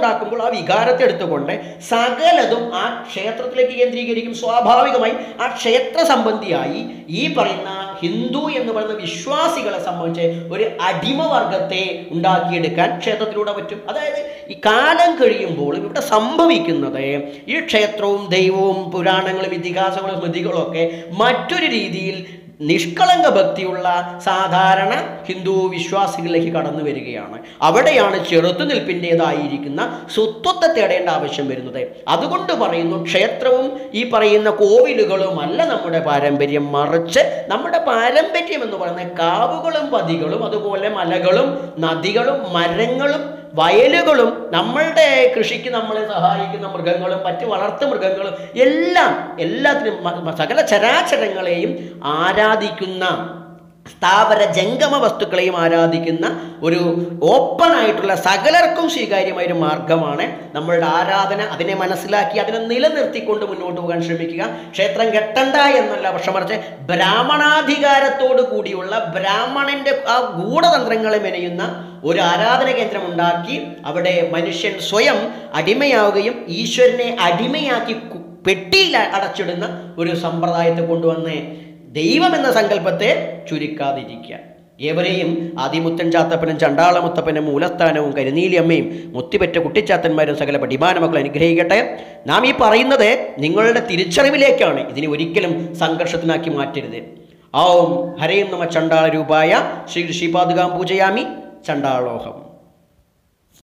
Speaker 1: ഉണ്ടാക്കുമ്പോൾ ആ വികാരത്തെ എടുത്തുകൊണ്ട് സകലതും ആ ക്ഷേത്രത്തിലേക്ക് കേന്ദ്രീകരിക്കും സ്വാഭാവികമായി ആ ക്ഷേത്ര സംബന്ധിയായി ഈ പറയുന്ന ഹിന്ദു എന്ന് പറയുന്ന വിശ്വാസികളെ സംബന്ധിച്ച് ഒരു അടിമവർഗത്തെ ഉണ്ടാക്കിയെടുക്കാൻ ക്ഷേത്രത്തിലൂടെ പറ്റും അതായത് ഈ കാലം കഴിയുമ്പോൾ ഇവിടെ സംഭവിക്കുന്നത് ഈ ക്ഷേത്രവും ദൈവവും പുരാണങ്ങളും ഇതിഹാസങ്ങളും സ്മൃതികളും ഒക്കെ മറ്റൊരു രീതിയിൽ നിഷ്കളങ്ക ഭക്തിയുള്ള സാധാരണ ഹിന്ദു വിശ്വാസികളിലേക്ക് കടന്നു വരികയാണ് അവിടെയാണ് ചെറുത്തുനിൽപ്പിൻ്റെതായിരിക്കുന്ന സ്വത്വത്തെ തേടേണ്ട ആവശ്യം വരുന്നത് അതുകൊണ്ട് പറയുന്നു ക്ഷേത്രവും ഈ പറയുന്ന കോവിലുകളും അല്ല നമ്മുടെ പാരമ്പര്യം മറിച്ച് നമ്മുടെ പാരമ്പര്യം എന്ന് പറയുന്ന കാവുകളും പതികളും അതുപോലെ മലകളും നദികളും മരങ്ങളും വയലുകളും നമ്മളുടെ കൃഷിക്ക് നമ്മളെ സഹായിക്കുന്ന മൃഗങ്ങളും മറ്റ് വളർത്തു മൃഗങ്ങളും എല്ലാം എല്ലാത്തിനും മ- മ- സകല ചരാചരങ്ങളെയും ആരാധിക്കുന്ന സ്ഥാവര ജംഗമ വസ്തുക്കളെയും ആരാധിക്കുന്ന ഒരു ഓപ്പൺ ആയിട്ടുള്ള സകലർക്കും സ്വീകാര്യമായ ഒരു മാർഗമാണ് നമ്മളുടെ ആരാധന അതിനെ മനസ്സിലാക്കി അതിനെ നിലനിർത്തിക്കൊണ്ട് മുന്നോട്ട് പോകാൻ ശ്രമിക്കുക ക്ഷേത്രം കെട്ടണ്ട എന്നല്ല പക്ഷെ മറിച്ച് ബ്രാഹ്മണാധികാരത്തോട് കൂടിയുള്ള ബ്രാഹ്മണന്റെ ആ ഗൂഢതന്ത്രങ്ങളെ മെനയുന്ന ഒരു ആരാധന കേന്ദ്രം ഉണ്ടാക്കി അവിടെ മനുഷ്യൻ സ്വയം അടിമയാവുകയും ഈശ്വരനെ അടിമയാക്കി കു- പെട്ടിയിൽ അടച്ചിടുന്ന ഒരു സമ്പ്രദായത്തെ കൊണ്ടുവന്ന് ദൈവം എന്ന സങ്കല്പത്തെ ചുരുക്കാതിരിക്കുക ഏവരെയും ആദിമുത്തൻ ചാത്തപ്പനും ചണ്ടാളമുത്തപ്പനും മൂലസ്ഥാനവും കരുനീലിയമ്മയും മുത്തിപെറ്റ കുട്ടിച്ചാത്തന്മാരും സകല പഠിമാന മക്കൾ അനുഗ്രഹിക്കട്ടെ നാം ഈ പറയുന്നത് നിങ്ങളുടെ തിരിച്ചറിവിലേക്കാണ് ഇതിനെ ഒരിക്കലും സംഘർഷത്തിനാക്കി മാറ്റരുത് ഓം ഹരയും നമ ചണ്ടാള രൂപായ ശ്രീ ഋഷിപാതുകാം പൂജയാമി ചണ്ടാളോഹം